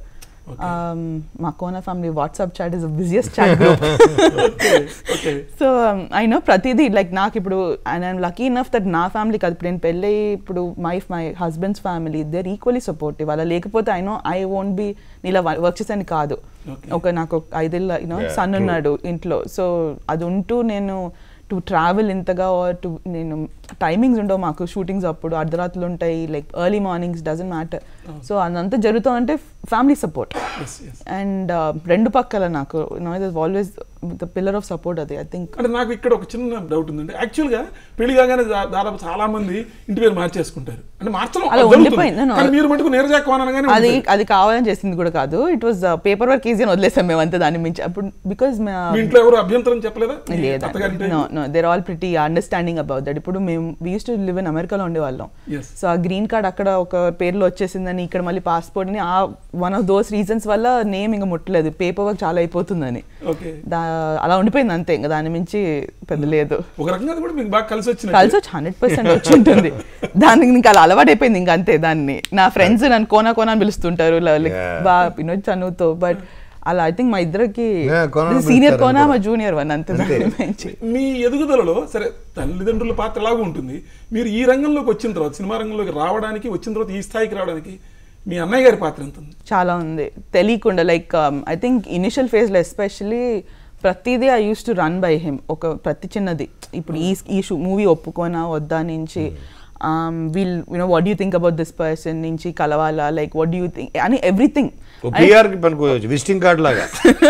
Speaker 2: మా Kona family WhatsApp chat is busiest chat group
Speaker 1: okay
Speaker 2: so I know ప్రతిదీ లైక్ నాకు ఇప్పుడు and I'm lucky enough that నా ఫ్యామిలీ కాదు ఇప్పుడు నేను పెళ్ళి ఇప్పుడు my my husband's family they're equally supportive అలా లేకపోతే I know I won't be ఇలా వర్క్ చేసాను కాదు
Speaker 1: Okay.
Speaker 2: ఒక నాకు ఒక ఐదేళ్ళ యూనో
Speaker 5: Yeah,
Speaker 2: సన్
Speaker 5: true.
Speaker 2: ఉన్నాడు ఇంట్లో సో అది ఉంటూ నేను టు ట్రావెల్ ఇంతగా ఆర్ టు నేను టైమింగ్స్ ఉండవు మాకు షూటింగ్స్ అప్పుడు అర్ధరాత్రులు ఉంటాయి like early mornings doesn't matter so అదంతా జరుగుతుందంటే family support
Speaker 1: yes yes
Speaker 2: and రెండు పక్కల నాకు no it always the pillar of support అది ఐ థింక్
Speaker 1: అంటే నాకు ఇక్కడ ఒక చిన్న డౌట్ ఉందండి యాక్చువల్గా పెళ్లి కాగానే దా- దాదాపు చాలా మంది ఇంటి పేరు మార్చేసుకుంటారు అంటే మార్చడం
Speaker 2: అలా
Speaker 1: జరుగుతుంది.
Speaker 2: ఉండిపోయింది, no, no.
Speaker 1: కానీ మీరు మటుకు నీరజా కోన అనగానే
Speaker 2: అది
Speaker 1: ఉండిపోయింది.
Speaker 2: అది కావాలని చేసింది కూడా కాదు it was paperwork easy అని వదిలేసాం మేము అంతే దాని మించి అప్పుడు బికాజ్
Speaker 1: మీ ఇంట్లో ఎవరు అభ్యంతరం చెప్పలేదా మీ
Speaker 2: లేదు
Speaker 1: అత్తగారింటి
Speaker 2: no no they're all pretty understanding about that ఇప్పుడు మేము we used to live in అమెరికాలో ఉండేవాళ్ళం
Speaker 1: Yes.
Speaker 2: సో ఆ గ్రీన్ కార్డ్ అక్కడ ఒక పేర్లో వచ్చేసిందని ఇక్కడ మళ్ళీ పాస్పోర్ట్ ని ఆ వన్ ఆఫ్ దోస్ రీజన్స్ వల్ల నేమ్ ఇంకా ముట్టలేదు పేపర్ వర్క్ చాలా అయిపోతుందని
Speaker 1: ఓకే
Speaker 2: దా అలా ఉండిపోయింది అంతే ఇంకా దాని మించి పెద్ద లేదు
Speaker 1: ఒక రకంగా అది కూడా మీకు బాగా కలిసి వచ్చిన
Speaker 2: కలిసి వచ్చి హండ్రెడ్ పర్సెంట్ వచ్చి ఉంటుంది దానికి ఇంకా అలా అలవాటు అయిపోయింది ఇంకా అంతే దాన్ని నా ఫ్రెండ్స్ నన్ను కోనా కోనా అని పిలుస్తుంటారు
Speaker 5: Yeah.
Speaker 2: బా వినోద్ చనువుతో బట్ అలా ఐ థింక్ మా ఇద్దరికి
Speaker 5: Yeah, కోనా అని
Speaker 2: సీనియర్
Speaker 5: పిలుస్తారు
Speaker 2: కోనా
Speaker 5: అందరూ.
Speaker 2: మా జూనియర్ వన్ అంతే దాని మించి
Speaker 1: మీ ఎదుగుదలలో సరే తల్లిదండ్రుల పాత్ర ఎలాగో ఉంటుంది మీరు ఈ రంగంలోకి వచ్చిన తర్వాత సినిమా రంగంలోకి రావడానికి వచ్చిన తర్వాత ఈ స్థాయికి రావడానికి మీ అన్నయ్య గారి పాత్ర ఎంత ఉంది
Speaker 2: చాలా ఉంది తెలియకుండా లైక్ ఐ థింక్ ఇనిషియల్ ఫేజ్లో ఎస్పెషల్లీ ప్రతిదీ I used to run by him ఒక ప్రతి చిన్నది ఇప్పుడు ఈ ఈ మూవీ ఒప్పుకోనా వద్దా నుంచి we'll you know what you think about this person నుంచి కలవాలా లైక్ వాట్ యూ థింక్ అని ఎవ్రీథింగ్
Speaker 5: ఓ పిఆర్ కి పనుకోవచ్చు విజిటింగ్ కార్డ్ లాగా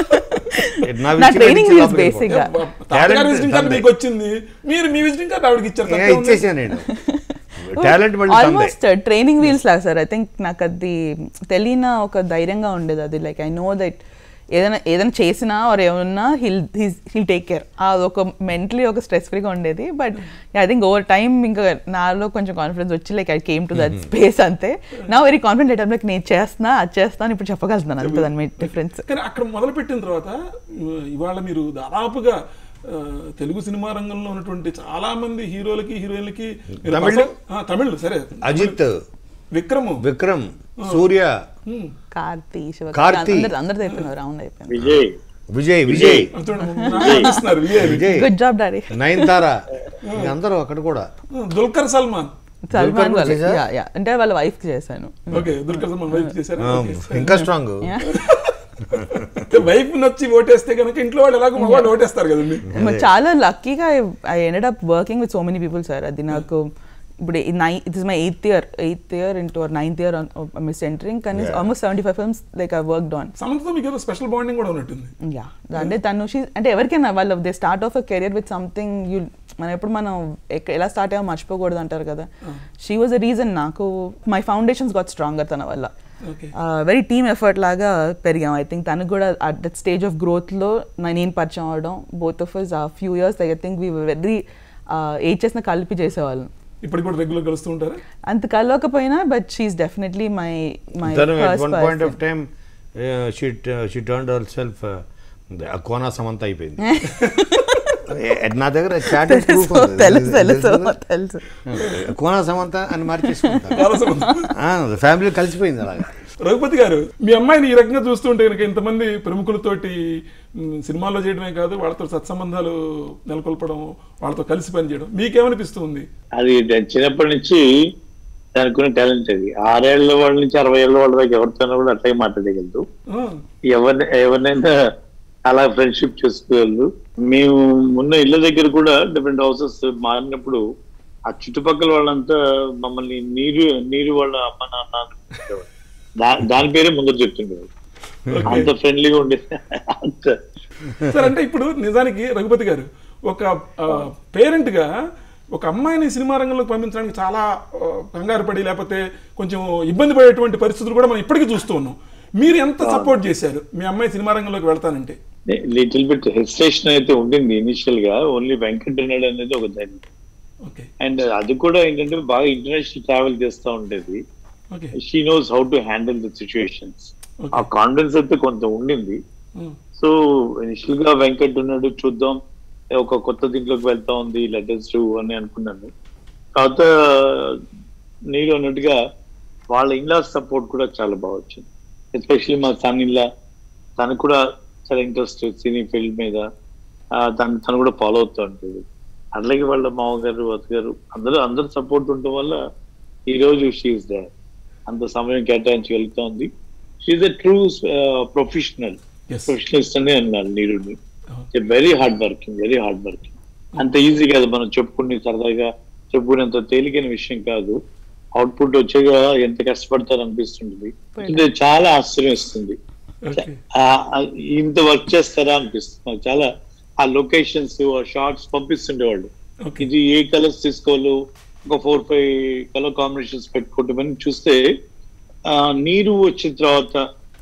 Speaker 2: నా
Speaker 5: visiting card
Speaker 2: training
Speaker 5: ఇచ్చి
Speaker 2: wheels
Speaker 5: లోపలికి
Speaker 2: basic గా.
Speaker 5: వెళ్ళిపో.
Speaker 1: తాతగారి
Speaker 5: Talent
Speaker 1: విజిటింగ్ కార్డు
Speaker 5: తందే.
Speaker 1: మీకు వచ్చింది మీరు మీ విజిటింగ్ కార్డు ఆవిడకి ఇచ్చారు
Speaker 5: ఏ,
Speaker 1: తప్పే ఉంది.
Speaker 5: ఇచ్చేసాను నేను టాలెంట్ మళ్ళీ తందే.
Speaker 2: ఆల్మోస్ట్ ట్రైనింగ్ వీల్స్ లాగా సార్ ఐ థింక్ నాకు అది తెలియని ఒక ధైర్యంగా ఉండేది అది లైక్ ఐ నో దట్ ఏదైనా ఏదైనా చేసినా ఆర్ ఏమన్నా హిల్ హిల్ టేక్ కేర్ అది ఒక మెంటలీ ఒక స్ట్రెస్ ఫ్రీగా ఉండేది but I think over time ఇంకా నాలో కొంచెం కాన్ఫిడెన్స్ వచ్చి like I came to that space అంతే నా వెరీ కాన్ఫిడెంట్ అయితే లైక్ నేను చేస్తున్నా అది చేస్తాను ఇప్పుడు చెప్పగలుగుతున్నాను అంతే దాని డిఫరెన్స్
Speaker 1: కానీ అక్కడ మొదలు పెట్టిన తర్వాత ఉ, ఇవాళ మీరు దాదాపుగా ఆ, తెలుగు సినిమా రంగంలో ఉన్నటువంటి చాలా మంది హీరోలకి హీరోయిన్లకి మీరు
Speaker 5: తమిళ్?
Speaker 1: పర్స- ఆ, తమిళ్ సరే
Speaker 5: అజిత్
Speaker 1: విక్రమ్
Speaker 5: విక్రమ్ సూర్య
Speaker 1: ఉమ్,
Speaker 2: కార్తీ శివ
Speaker 5: కార్తీ.
Speaker 2: అందరు అందరిది అయిపోయింది రౌండ్ అయిపోయింది
Speaker 4: విజయ్
Speaker 5: విజయ్ విజయ్
Speaker 1: చూడండి, నాకు అనిపిస్తున్నారు Vijay
Speaker 5: Vijay
Speaker 2: good job daddy
Speaker 5: Nayanthara అందరూ అక్కడ కూడా
Speaker 1: దుల్కర్ సల్మాన్
Speaker 2: సల్మాన్
Speaker 5: కూడా
Speaker 2: వాళ్ళ
Speaker 5: చేశారా?
Speaker 2: యా యా అంటే వాళ్ళ వైఫ్ కి చేశాను
Speaker 1: ఓకే దుల్కర్ సల్మాన్ వైఫ్ చేశారు
Speaker 5: ఆ, ఇంకా స్ట్రాంగ్
Speaker 1: వైఫ్ నొచ్చి ఓటేస్తే కనుక ఇంట్లో వాళ్ళు ఎలాగో మగవాళ్ళు ఓటేస్తారు కదండి
Speaker 2: మరి చాలా లక్కీగా I ended up working with so many people sir అది నాకు ఇప్పుడు నై it is my eighth year eighth year into ninth year miss entering కానీ almost seventy five films like I work on
Speaker 1: సమంతతో మీకు ఏదో స్పెషల్ బాండింగ్ కూడా ఉన్నట్టుంది
Speaker 2: యా అంటే తను షీ అంటే ఎవరికైనా వాళ్ళు they start off a career with something you మనం ఎప్పుడు మనం ఎక్క- ఎలా స్టార్ట్ అయ్యో మర్చిపోకూడదు అంటారు కదా షీ వాజ్ ద రీజన్ నాకు మై ఫౌండేషన్స్ గాట్ స్ట్రాంగర్ తన వల్ల
Speaker 1: ఓకే
Speaker 2: వెరీ టీమ్ ఎఫర్ట్ లాగా పెరిగాం ఐ థింక్ తనకు కూడా అట్ దట్ స్టేజ్ ఆఫ్ గ్రోత్లో నేను పరిచయం అవడం బోత్ ఆఫ్ అస్ ఆ few years I think we very ఏ చేసిన కలిపి చేసేవాళ్ళం
Speaker 1: ఇప్పటికి కూడా రెగ్యులర్ కలుస్తూ ఉంటారా
Speaker 2: అంత కలవకపోయినా but she's definitely my my
Speaker 5: తను at one point of time she she turn our self Kona Samantha అయిపోయింది Eh, నా దగ్గర చాట్
Speaker 2: తెలుసు తెలుసు తెలుసు తెలుసు
Speaker 5: కోనా సమంత అని మార్చేసుకుంటాను
Speaker 1: చాలా సంబంధం
Speaker 5: ఫ్యామిలీ కలిసిపోయింది అలాగా
Speaker 1: రఘుపతి గారు మీ అమ్మాయిని ఈ రకంగా చూస్తుంటే కనుక ఇంతమంది ప్రముఖులతోటి మ్, సినిమాల్లో చేయడమే కాదు వాళ్ళతో సత్సంబంధాలు నెలకొల్పడం వాళ్ళతో కలిసి పనిచేయడం మీకేమనిపిస్తుంది
Speaker 4: అది నేను చిన్నప్పటి నుంచి దానికి ఉన్న టాలెంట్ అది ఆరేళ్ల వాళ్ళ నుంచి అరవై ఏళ్ళ వాళ్ళ దాకా ఎవరితోనో కూడా అట్లాగే మాట్లాడగలదు
Speaker 1: ఆ,
Speaker 4: ఎవరిని ఎవరినైనా అలా ఫ్రెండ్షిప్ చేసుకోగలరు మేము ఉన్న ఇళ్ళ దగ్గర కూడా డిఫరెంట్ హౌసెస్ మారినప్పుడు ఆ చుట్టుపక్కల వాళ్ళంతా మమ్మల్ని నీరు నీరు వాళ్ళ అమ్మ నాన్న అని పిలిచేవారు. దా- దాని పేరే ముందర చెప్తుండేవారు అంత ఫ్రెండ్లీగా ఉండేది అంత
Speaker 1: సార్ అంటే ఇప్పుడు నిజానికి రఘుపతి గారు ఒక పేరెంట్ గా ఒక అమ్మాయిని సినిమా రంగంలోకి పంపించడానికి చాలా ఆ, కంగారు పడి లేకపోతే కొంచెం ఇబ్బంది పడేటువంటి పరిస్థితులు కూడా మనం ఇప్పటికీ చూస్తూ ఉన్నాం మీరు ఎంత సపోర్ట్ చేశారు మీ అమ్మాయి సినిమా రంగంలోకి వెళ్తానంటే
Speaker 4: లిటిల్ బిట్ హెసిటేషన్ అయితే ఉండింది ఇనిషియల్ గా ఓన్లీ వెంకటనాయుడు అనేది ఒక ధైర్యం
Speaker 1: ఓకే
Speaker 4: అండ్ అది కూడా ఏంటంటే బాగా ఇంటర్నేషనల్ ట్రావెల్ చేస్తూ ఉండేది
Speaker 1: okay
Speaker 4: she knows how to handle the situations
Speaker 1: Okay.
Speaker 4: ఆ కాన్ఫిడెన్స్ అయితే కొంత ఉండింది సో ఇనిషియల్ గా వెంకట్ ఉన్నాడు చూద్దాం ఒక కొత్త దీంట్లోకి వెళ్తా ఉంది లెటర్స్ అని అనుకున్నాను తర్వాత నీళ్ళు అన్నట్టుగా వాళ్ళ ఇన్లా సపోర్ట్ కూడా చాలా బాగా వచ్చింది ఎస్పెషల్లీ మా సన్ ఇన్లా తను కూడా చాలా ఇంట్రెస్ట్ సినీ ఫీల్డ్ మీద ఆ, తను తను కూడా ఫాలో అవుతూ ఉంటుంది అట్లాగే వాళ్ళ మామగారు అత్తగారు అందరూ అందరు సపోర్ట్ ఉండటం వల్ల ఈ రోజు షీఈస్ దే అంత సమయం కేటాయించగలుగుతోంది she's a true professional
Speaker 1: yes
Speaker 4: professionalist అనే అన్నారు నీరుని very hard working very hard working అంత ఈజీ కాదు మనం చెప్పుకుని సరదాగా చెప్పుకునేంత తేలికైన విషయం కాదు అవుట్పుట్ వచ్చేగా ఎంత కష్టపడతారు అనిపిస్తుంది ఇది చాలా ఆశ్చర్యం ఇస్తుంది
Speaker 1: ఓకే
Speaker 4: ఆ- ఆ ఇంత వర్క్ చేస్తారా అనిపిస్తుంది నాకు చాలా ఆ లొకేషన్స్ ఆ షార్ట్స్ పంపిస్తుండేవాళ్ళు
Speaker 1: ఓకే
Speaker 4: ఇది ఏ కలర్స్ తీసుకోవాలో ఒక ఫోర్ ఫైవ్ కలర్ కాంబినేషన్స్ పెట్టుకుంటామని చూస్తే ఆ నీరు వచ్చిన తర్వాత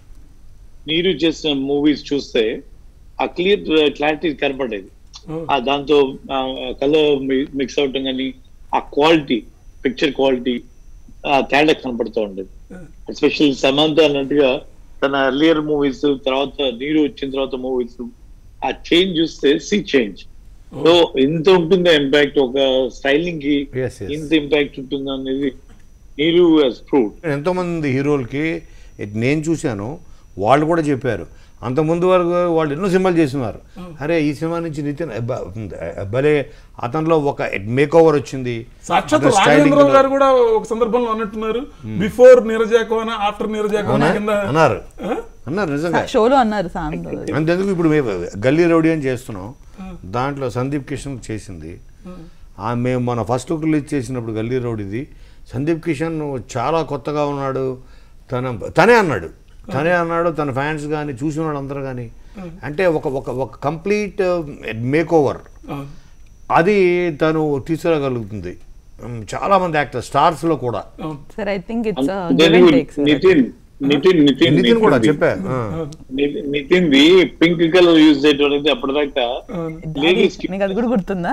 Speaker 4: నీరు చేసిన మూవీస్ చూస్తే ఆ క్లియర్ క్లారిటీ కనపడేది ఆ దాంతో కలర్ మిక్స్ అవటం కానీ ఆ క్వాలిటీ పిక్చర్ క్వాలిటీ తేడా కనపడుతూ ఉండేది ఎస్పెషల్లీ సమంత అన్నట్టుగా తన ఎర్లియర్ మూవీస్ తర్వాత నీరు వచ్చిన తర్వాత మూవీస్ ఆ చేంజ్ చూస్తే సి చేంజ్ సో ఇంత ఉంటుందా ఇంపాక్ట్ ఒక స్టైలింగ్ కి
Speaker 5: Yes, yes.
Speaker 4: ఇంత ఇంపాక్ట్ ఉంటుందా అనేది నీరు ప్రూవ్
Speaker 5: ఎంతోమంది హీరోలకి నేను చూశాను వాళ్ళు కూడా చెప్పారు అంతకుముందు వరకు వాళ్ళు ఎన్నో సినిమాలు చేస్తున్నారు అరే ఈ సినిమా నుంచి నితిన్ అబ్బా, భలే అతనిలో ఒక మేక్ ఓవర్ వచ్చింది
Speaker 1: సాక్షాత్
Speaker 5: అతని styling
Speaker 1: రాఘవేంద్రరావు
Speaker 5: లో-
Speaker 1: గారు కూడా ఒక సందర్భంలో అన్నట్టున్నారు బిఫోర్ నీరజాకోన ఆఫ్టర్ నీరజాకోన
Speaker 5: అవునా?
Speaker 1: కింద
Speaker 5: అన్నారు
Speaker 1: ఆ?
Speaker 5: అన్నారు నిజంగా
Speaker 2: షోలో అన్నారు సామ్
Speaker 5: అంతెందుకు ఇప్పుడు మేము గల్లీ రౌడీ అని చేస్తున్నాం దాంట్లో సందీప్ కిషన్ చేసింది ఆ మేము మన ఫస్ట్ లుక్ రిలీజ్ చేసినప్పుడు గల్లీ రౌడీది సందీప్ కిషన్ చాలా కొత్తగా ఉన్నాడు తన తనే అన్నాడు తనే అన్నాడు తన ఫ్యాన్స్ కానీ చూసిన వాళ్ళందరూ కానీ అంటే ఒక ఒక ఒక కంప్లీట్ మేక్ ఓవర్
Speaker 1: అవును.
Speaker 5: అది తను తీసుకురాగలుగుతుంది ఉమ్, చాలా మంది యాక్టర్ స్టార్స్ లో కూడా
Speaker 1: అవును.
Speaker 2: Sir I think it's give and take
Speaker 4: Nitin Nitin Nitin
Speaker 5: Nitin కూడా
Speaker 4: నితిన్
Speaker 5: చెప్పా ఆ.
Speaker 4: Nitin the pink colour use చేయడం అనేది అప్పటిదాకా లేడీస్ కి
Speaker 2: నీకు అది కూడా గుర్తుందా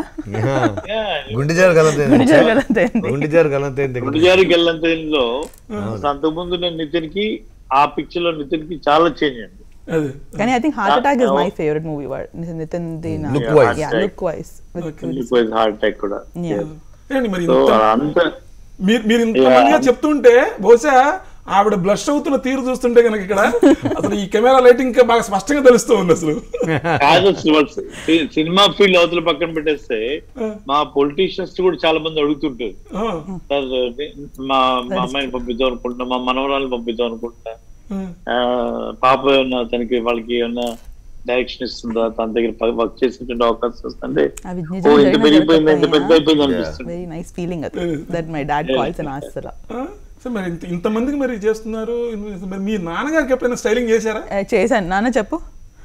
Speaker 5: గుండెజారు గలంతే
Speaker 2: గుండెజారు గలంతే అండి.
Speaker 5: గుండెజారు గలంతే
Speaker 4: గుడిజారి గల్లంతలో అంతకుముందు నేను నితిన్ కి ఆ పిక్చర్ లో నితిన్ కి చాలా చేంజ్ అండి
Speaker 1: అదే
Speaker 2: కానీ I think heart attack is my favourite movie Nitin the
Speaker 5: Look wise.
Speaker 2: Yeah look wise
Speaker 4: heart attack కూడా
Speaker 1: ఏండి మరి
Speaker 4: సో
Speaker 1: ఇంత
Speaker 4: అంత
Speaker 1: మీరు మీరు ఇంతమందిగా చెప్తుంటే బహుశా ఆవిడ బ్లష్ అవుతున్న తీరు చూస్తుంటే కనుక ఇక్కడ అసలు ఈ కెమెరా లైటింగ్ ఇంకా బాగా స్పష్టంగా తెలుస్తూ ఉంది అసలు
Speaker 4: కాదు అసలు వాళ్ళు సి- సినిమా ఫీల్డ్ అవతల పక్కన పెట్టేస్తే మా పొలిటీషియన్స్ కూడా చాలా మంది అడుగుతుంటారు
Speaker 1: ఆ,
Speaker 4: సార్ మా మా అమ్మాయిని పంపిద్దాం అనుకుంటున్నా మా మనవరాలను పంపిద్దాం అనుకుంటున్నా
Speaker 1: ఆ,
Speaker 4: ఆ, పాప ఏమన్నా తనకి వాళ్ళకి ఏమన్నా డైరెక్షన్ ఇస్తుందా తన దగ్గర వర్క్ చేసేటువంటి అవకాశం వస్తుంటే
Speaker 2: అవి
Speaker 4: ఓ
Speaker 2: నిజంగా
Speaker 4: ఇంత పెరిగిపోయింది ఇంత పెద్ద అయిపోయింది అనిపిస్తుంది
Speaker 2: వెరీ నైస్ ఫీలింగ్ అది that my dad calls and asks అలా
Speaker 1: ఆ, సో మరి ఇంత ఇంతమందికి మరి చేస్తున్నారు మరి మీ నాన్నగారికి ఎప్పుడైనా స్టైలింగ్ చేశారా
Speaker 2: చేశాను నాన్న చెప్పు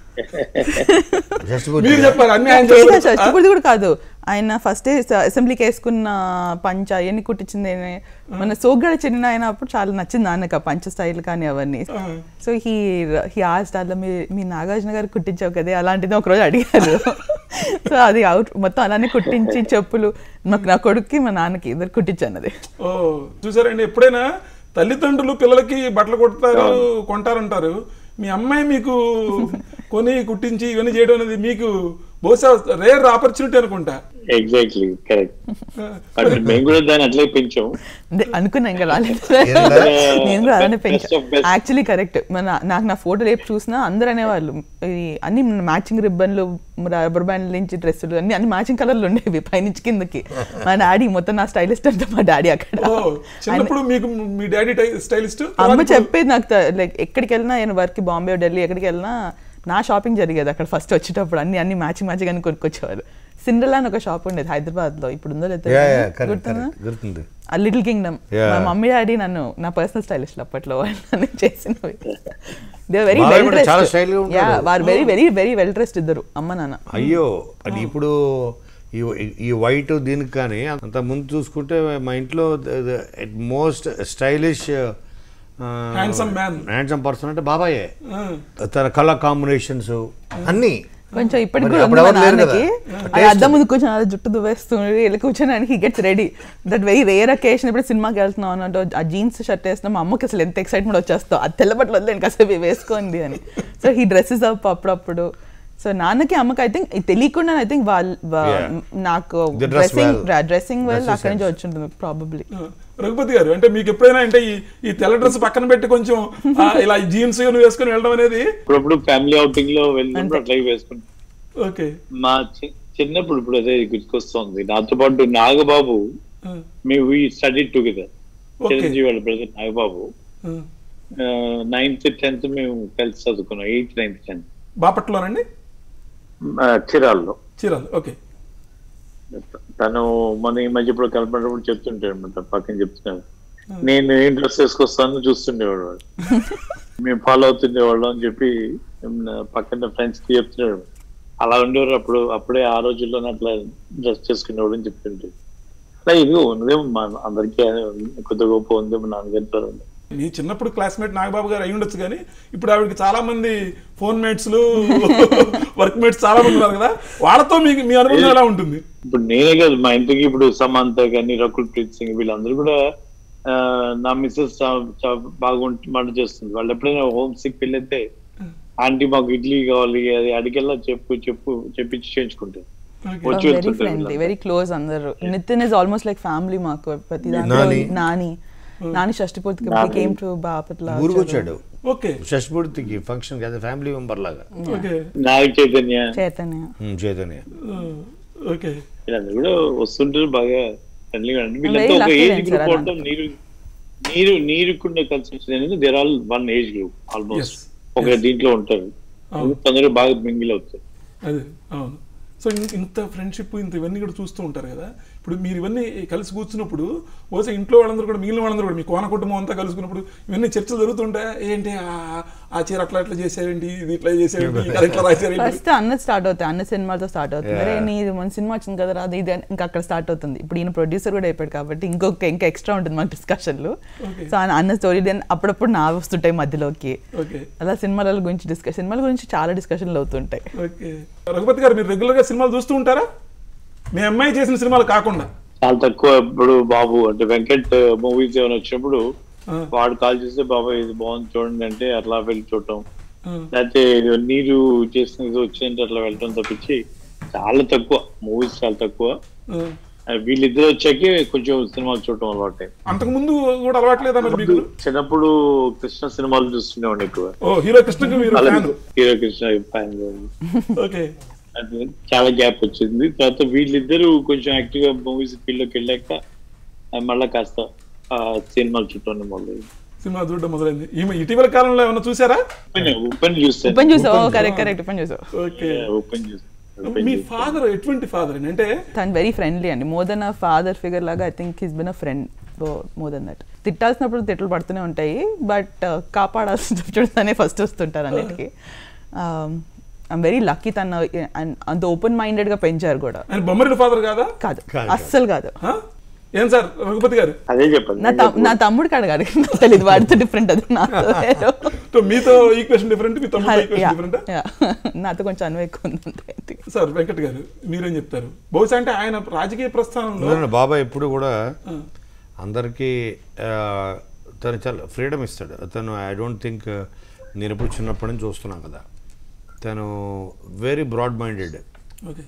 Speaker 5: జస్ట్
Speaker 1: మీరు చెప్పారు అన్ని ఆయన
Speaker 2: చేశాను
Speaker 1: చెప్పారు.
Speaker 2: సార్ చిక్కుడుది కూడా కాదు ఆయన ఫస్ట్ అసెంబ్లీకి వేసుకున్న పంచ అవన్నీ కుట్టించింది ఆయనే. మన సోగ్గడ చిన్న ఆయన అప్పుడు చాలా నచ్చింది నాన్నకి ఆ పంచ స్టైల్ కానీ అవన్నీ
Speaker 1: ఆ.
Speaker 2: సో హీ హీ ఆస్ట్ అలా మీ మీ నాగార్జున గారు కుట్టించావు కదే అలాంటిది ఒకరోజు అడిగారు సో అది అవుట్ మొత్తం అలానే కుట్టించి చెప్పులు నాకు నా కొడుక్కి మా నాన్నకి ఇద్దరు కుట్టించాను అది
Speaker 1: ఓ చూసారండి ఎప్పుడైనా తల్లిదండ్రులు పిల్లలకి బట్టలు కొడతారు కొంటారంటారు మీ అమ్మాయి మీకు కొని కుట్టించి ఇవన్నీ చేయడం అనేది మీకు బహుశా రేర్ ఆపర్చునిటీ అనుకుంటా
Speaker 4: ఎగ్జాక్ట్లీ కరెక్ట్ బట్ మేము కూడా దాన్ని అట్లే పెంచాం
Speaker 2: అదే అనుకున్నా ఇంకా రాలేదు
Speaker 5: ఏంటా?
Speaker 2: నేను కూడా అలానే
Speaker 4: Best
Speaker 2: పెంచా
Speaker 4: of best.
Speaker 2: యాక్చువల్లీ కరెక్ట్ మన నాకు నా ఫోటో రేపు చూసినా అందరూ అనేవాళ్ళు ఈ అన్ని మ్యాచింగ్ రిబ్బన్లు రబ్బర్ బ్యాండ్ నుంచి డ్రెస్సులు అన్ని అన్ని మ్యాచింగ్ కలర్లు ఉండేవి పైనుంచి కిందకి మా డాడీ మొత్తం నా స్టైలిస్ట్ అంతా మా డాడీ అక్కడ
Speaker 1: ఓ చిన్నప్పుడు మీకు మీ డాడీ స్టైలిస్ట్
Speaker 2: అమ్మ చెప్పేది నాకు లైక్ ఎక్కడికి వెళ్ళినా నేను వర్క్ బాంబే ఢిల్లీ ఎక్కడికి వెళ్ళినా నా షాపింగ్ జరిగేది అక్కడ ఫస్ట్ వచ్చేటప్పుడు అన్ని అన్ని మ్యాచింగ్ మ్యాచింగ్ అని కొనుక్కొచ్చేవారు సిండ్రలా అని ఒక షాప్ ఉండేది హైదరాబాద్ లో ఇప్పుడు ఉందో లేదో
Speaker 5: యా యా
Speaker 2: తెలియదు.
Speaker 5: కరెక్ట్
Speaker 2: గుర్తుందా?
Speaker 5: కరెక్ట్ గుర్తుంది
Speaker 2: ఆ లిటిల్ కింగ్డమ్
Speaker 5: Yeah.
Speaker 2: మా మమ్మీ డాడీ నన్ను నా పర్సనల్ స్టైలిస్ట్ అప్పట్లో వాళ్ళు చేసినవి దే వెరీ
Speaker 5: బాబాయ్
Speaker 2: వెల్
Speaker 5: కూడా చాలా style గా ఉంటాడు.
Speaker 2: యా వారు very very very well dressed ఇద్దరు అమ్మ నాన్న
Speaker 5: అయ్యో అది ఇప్పుడు ఈ ఈ వైట్ దీనికి కానీ అంత ముందు చూసుకుంటే మా ఇంట్లో most stylish
Speaker 1: Handsome man.
Speaker 5: Handsome person అంటే బాబాయే
Speaker 1: ఆ,
Speaker 5: తన కలర్ కాంబినేషన్స్ అన్నీ
Speaker 2: కొంచెం ఇప్పటికి
Speaker 5: మరి
Speaker 2: కూడా
Speaker 5: అప్పుడు
Speaker 2: ఉంది మా
Speaker 5: ఎవరు లేరు కదా.
Speaker 2: నాన్నకి అది అద్దం ముందు కూర్చొని అలా జుట్టు దువ్వేస్తుంది వెళ్ళి కూర్చొని he gets ready that very rare occasion ఇప్పుడు సినిమాకి వెళ్తున్నాం అన్నట్టు ఆ జీన్స్ షర్ట్ వేస్తున్నాం మా అమ్మకి అసలు ఎంత ఎక్సైట్మెంట్ వచ్చేస్తావు అది తెల్ల బట్టలు వదిలేను కాసేపు ఇవి వేసుకోండి అని సో హీ డ్రెస్సెస్ అప్ అప్పుడప్పుడు సో నాన్నకి అమ్మకి ఐ థింక్ తెలియకుండా ఐ థింక్ వాళ్ళు
Speaker 5: Yeah.
Speaker 2: నాకు
Speaker 5: They dress
Speaker 2: dressing
Speaker 5: well.
Speaker 2: Dressing well
Speaker 5: Dressing
Speaker 2: అక్కడి నుంచి
Speaker 5: sense.
Speaker 2: వచ్చి ఉంటుంది ప్రాబబ్లీ
Speaker 1: రఘుపతి గారు అంటే మీకు ఎప్పుడైనా అంటే ఈ ఈ తెల్ల డ్రెస్ పక్కన పెట్టి కొంచెం ఆ, ఇలా జీన్స్ వేసుకొని వెళ్ళడం అనేది
Speaker 4: అప్పుడప్పుడు ఫ్యామిలీ అవుటింగ్ లో వెళ్ళినప్పుడు అట్లా వేసుకుంటాం
Speaker 1: ఓకే
Speaker 4: మా చి- చిన్నప్పుడు ఇప్పుడు అదే గుర్తుకొస్తుంది నాతో పాటు నాగబాబు మేము we study together
Speaker 1: Okay.
Speaker 4: Chiranjeevi వాళ్ళ బ్రదర్ నాగబాబు నైన్త్ టెన్త్ మేము కలిసి చదువుకున్నాం ఎయిత్ నైన్త్ టెన్త్
Speaker 1: బాపట్లోనండి
Speaker 4: చిరాల్లో
Speaker 1: చీరాలు ఓకే
Speaker 4: తను మన ఈ మధ్య ఇప్పుడు కలపడినప్పుడు చెప్తుంటాడు అనమాట పక్కన చెప్తున్నాడు నేను ఏం డ్రెస్ వేసుకొస్తాను చూస్తుండేవాడు వాడు మేము ఫాలో అవుతుండేవాళ్ళం అని చెప్పి నా పక్కన ఫ్రెండ్స్ కి చెప్తున్నాడు అలా ఉండేవారు అప్పుడు అప్పుడే ఆ రోజుల్లో అట్లా డ్రెస్ చేసుకునేవాడు అని చెప్తుంటే అలా ఇది ఉన్నదేమో మా అందరికీ కొద్ది గొప్ప ఉందేమో నాన్నగారి ద్వారా ఉంది.
Speaker 1: మీ చిన్నప్పుడు క్లాస్మేట్ నాగబాబు గారు అయి ఉండొచ్చు కానీ ఇప్పుడు ఆవిడకి చాలా మంది ఫోన్ మేట్స్లు వర్క్ మేట్స్ చాలా మంది ఉన్నారు కదా వాళ్ళతో మీకు మీ అనుబంధం ఎలా ఉంటుంది
Speaker 4: ఇప్పుడు నేనే కాదు మా ఇంటికి ఇప్పుడు సమంత కానీ రకుల్ ప్రీత్ సింగ్ వీళ్ళందరూ కూడా ఆ, నా మిస్సెస్ బాగా వంట చేస్తుంది వాళ్ళు ఎప్పుడైనా హోమ్ సిక్ వెళ్ళైతే ఆంటీ మాకు ఇడ్లీ కావాలి అది అడిగేలా చెప్పు చెప్పు చెప్పించి చేయించుకుంటారు
Speaker 1: Okay.
Speaker 4: వచ్చి
Speaker 2: వెరీ
Speaker 4: వెళ్తుంటారు
Speaker 2: ఫ్రెండ్లీ
Speaker 4: వీళ్ళందరూ.
Speaker 2: వెరీ క్లోజ్ అందరు Nitin is almost like family మాకు ప్రతి దాంట్లో
Speaker 5: నాని.
Speaker 2: నాని నాని షష్టి పూర్తికి
Speaker 4: నాని.
Speaker 2: కేమ్ టు బాపట్ల
Speaker 5: ఊరికి వచ్చాడు
Speaker 1: ఓకే
Speaker 5: షష్పూర్తికి ఫంక్షన్ కదా ఫ్యామిలీ మెంబర్ లాగా
Speaker 1: okay
Speaker 4: Naga Chaitanya
Speaker 2: Chaitanya
Speaker 5: um, Chaitanya
Speaker 1: okay
Speaker 4: వీళ్ళందరూ కూడా వస్తుంటారు బాగా ఫ్రెండ్లీగా ఉంటుంది వీళ్ళంతా
Speaker 2: very
Speaker 4: ఒక
Speaker 2: lucky
Speaker 4: age
Speaker 2: then,
Speaker 4: group
Speaker 2: sir,
Speaker 4: అవడం నీరు నీరు నీరుకున్న కన్సెప్షన్ అనేది there all one age group almost
Speaker 1: Yes.
Speaker 4: ఒక దీంట్లో ఉంటారు
Speaker 1: అవును.
Speaker 4: తొందరగా బాగా మింగిల్ అవుతారు
Speaker 1: అదే అవును సో ఇన్- ఇంత ఫ్రెండ్షిప్ ఇంత ఇవన్నీ కూడా చూస్తూ ఉంటారు కదా ఇప్పుడు మీరు ఇవన్నీ కలిసి కూర్చున్నప్పుడు బహుశా ఇంట్లో వాళ్ళందరూ కూడా మిగిలిన వాళ్ళందరూ కూడా మీ కోన కుటుంబం అంతా కలుసుకున్నప్పుడు ఇవన్నీ చర్చలు జరుగుతుంటాయి ఏంటి ఆ- ఆ చీర అట్లా అట్లా చేసేవేంటి ఇది ఇట్లా చేసేవేంటి ఈ కథ ఇట్లా రాసేవేంటి
Speaker 2: ఫస్ట్ అన్న స్టార్ట్ అవుతాయి అన్న సినిమాతో స్టార్ట్ అవుతుంది అరే నీ మన సినిమా వచ్చింది కదా అది ఇది అని ఇంకా అక్కడ స్టార్ట్ అవుతుంది ఇప్పుడు ఈయన ప్రొడ్యూసర్ కూడా అయిపోయాడు కాబట్టి ఇంకొక ఇంకా ఎక్స్ట్రా ఉంటుంది మాకు డిస్కషన్లు
Speaker 1: Okay.
Speaker 2: సో అన్న స్టోరీ దెన్ అప్పుడప్పుడు నా వస్తుంటాయి మధ్యలోకి
Speaker 1: ఓకే
Speaker 2: అలా సినిమాల గురించి డిస్కస్ సినిమాల గురించి చాలా డిస్కషన్లు అవుతుంటాయి
Speaker 1: ఓకే రఘుపతి గారు మీరు రెగ్యులర్గా సినిమాలు చూస్తూ ఉంటారా మీ అమ్మాయి చేసిన సినిమాలు కాకుండా
Speaker 4: చాలా తక్కువ ఇప్పుడు బాబు అంటే వెంకట్ మూవీస్ ఏమైనా వచ్చినప్పుడు
Speaker 1: ఆ.
Speaker 4: వాడు కాల్ చేస్తే బాబా ఇది బాగుంది చూడండి అంటే అట్లా వెళ్ళి చూడటం
Speaker 1: ఆ,
Speaker 4: లేకపోతే ఇది నీరు చేసిన ఇది వచ్చిందంటే అట్లా వెళ్ళటం తప్పించి చాలా తక్కువ మూవీస్ చాలా తక్కువ
Speaker 1: ఆ.
Speaker 4: ఆ, వీళ్ళిద్దరు వచ్చాకే కొంచెం సినిమాలు చూడటం అలవాటు
Speaker 1: అంతకు ముందు కూడా అలవాట్లేదా మరి మీకు
Speaker 4: చిన్నప్పుడు కృష్ణ సినిమాలు చూస్తుండేవాడిని ఎక్కువ
Speaker 1: ఓ హీరో కృష్ణకి మీరు
Speaker 4: అలా
Speaker 1: fan
Speaker 4: hero Krishna fan
Speaker 1: okay
Speaker 4: అది చాలా గ్యాప్ వచ్చింది తర్వాత వీళ్ళిద్దరూ కొంచెం యాక్టివ్ గా మూవీస్ ఫీల్డ్ లోకి వెళ్ళాక ఆ, మళ్ళా కాస్త ఆ, సినిమాలు చుట్టూ మొదలు
Speaker 1: సినిమా చూడడం మొదలైంది ఈమె ఇటీవల కాలంలో ఏమైనా చూసారా
Speaker 4: ఓపెన్ చూస్తాను
Speaker 2: ఓపెన్ చూసావు కరెక్ట్ కరెక్ట్ ఓపెన్ చూసావు
Speaker 1: ఓకే
Speaker 4: ఓపెన్ చూస్తాను
Speaker 1: మీ ఫాదర్ ఎటువంటి ఫాదర్ అండి అంటే
Speaker 2: తను వెరీ ఫ్రెండ్లీ అండి more than a father figure లాగా I think his been a friend more than that తిట్టాల్సినప్పుడు తిట్లు పడుతూనే ఉంటాయి బట్ కాపాడాల్సిన ఫస్ట్ వస్తుంటారు అన్నిటికీ ఐమ్ వెరీ లక్కీ తన అంత ఓపెన్ మైండెడ్ గా పెంచారు కూడా
Speaker 1: ఆయన బొమ్మరిల ఫాదర్ కాదా
Speaker 2: కాదు
Speaker 5: కాదు.
Speaker 2: అస్సలు కాదు
Speaker 1: ఆ? ఏం సార్ రఘుపతి గారు
Speaker 4: అదే చెప్పండి
Speaker 2: నా తమ్- నా తమ్ముడికి అడగాలి నాకు తెలియదు వాడితో డిఫరెంట్ అది నాతో వేరు.
Speaker 1: సో మీతో ఈక్వేషన్ డిఫరెంట్ మీ తమ్ముడు
Speaker 2: Yeah,
Speaker 1: ఈక్వేషన్ డిఫరెంట్
Speaker 2: yeah. నాతో కొంచెం అనువు ఎక్కువ ఉంది అంతే, I think.
Speaker 1: సార్ వెంకట్ గారు మీరేం చెప్తారు బహుశా అంటే ఆయన రాజకీయ ప్రస్థానంలో
Speaker 5: ఎందుకంటే బాబాయ్ ఎప్పుడు కూడా అందరికీ ఆ, తను చాలా ఫ్రీడమ్ ఇస్తాడు తను ఐ డోంట్ థింక్ నేను ఎప్పుడు చిన్నప్పటి నుంచి చూస్తున్నాను కదా తను వెరీ బ్రాడ్ మైండెడ్
Speaker 1: ఓకే